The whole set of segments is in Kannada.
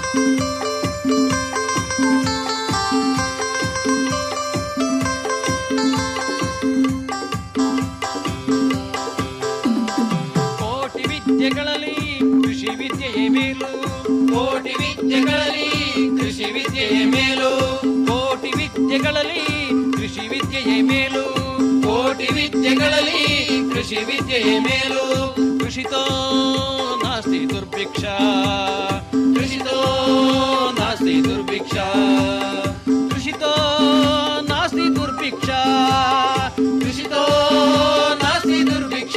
ಕೋಟಿ ವಿದ್ಯೆಗಳಲ್ಲಿ ಕೃಷಿ ವಿದ್ಯೆಯೇ ಮೇಲು ಕೋಟಿ ವಿದ್ಯೆಗಳಲ್ಲಿ ಕೃಷಿ ವಿದ್ಯೆಯೇ ಮೇಲು ಕೋಟಿ ವಿದ್ಯೆಗಳಲ್ಲಿ ಕೃಷಿ ವಿದ್ಯೆಯೇ ಮೇಲು ಕೋಟಿ ವಿದ್ಯೆಗಳಲ್ಲಿ ಕೃಷಿ ವಿದ್ಯೆಯೇ ಮೇಲು ಕೃಷಿತೋ ನಾಸ್ತಿ ದುರ್ಭಿಕ್ಷ ಕೃಷಿತೋ ನಾಸ್ತಿ ದುರ್ಭಿಕ್ಷ ಕೃಷಿತೋ ನಾಸ್ತಿ ದುರ್ಭಿಕ್ಷ ಕೃಷಿತೋ ನಾಸ್ತಿ ದುರ್ಭಿಕ್ಷ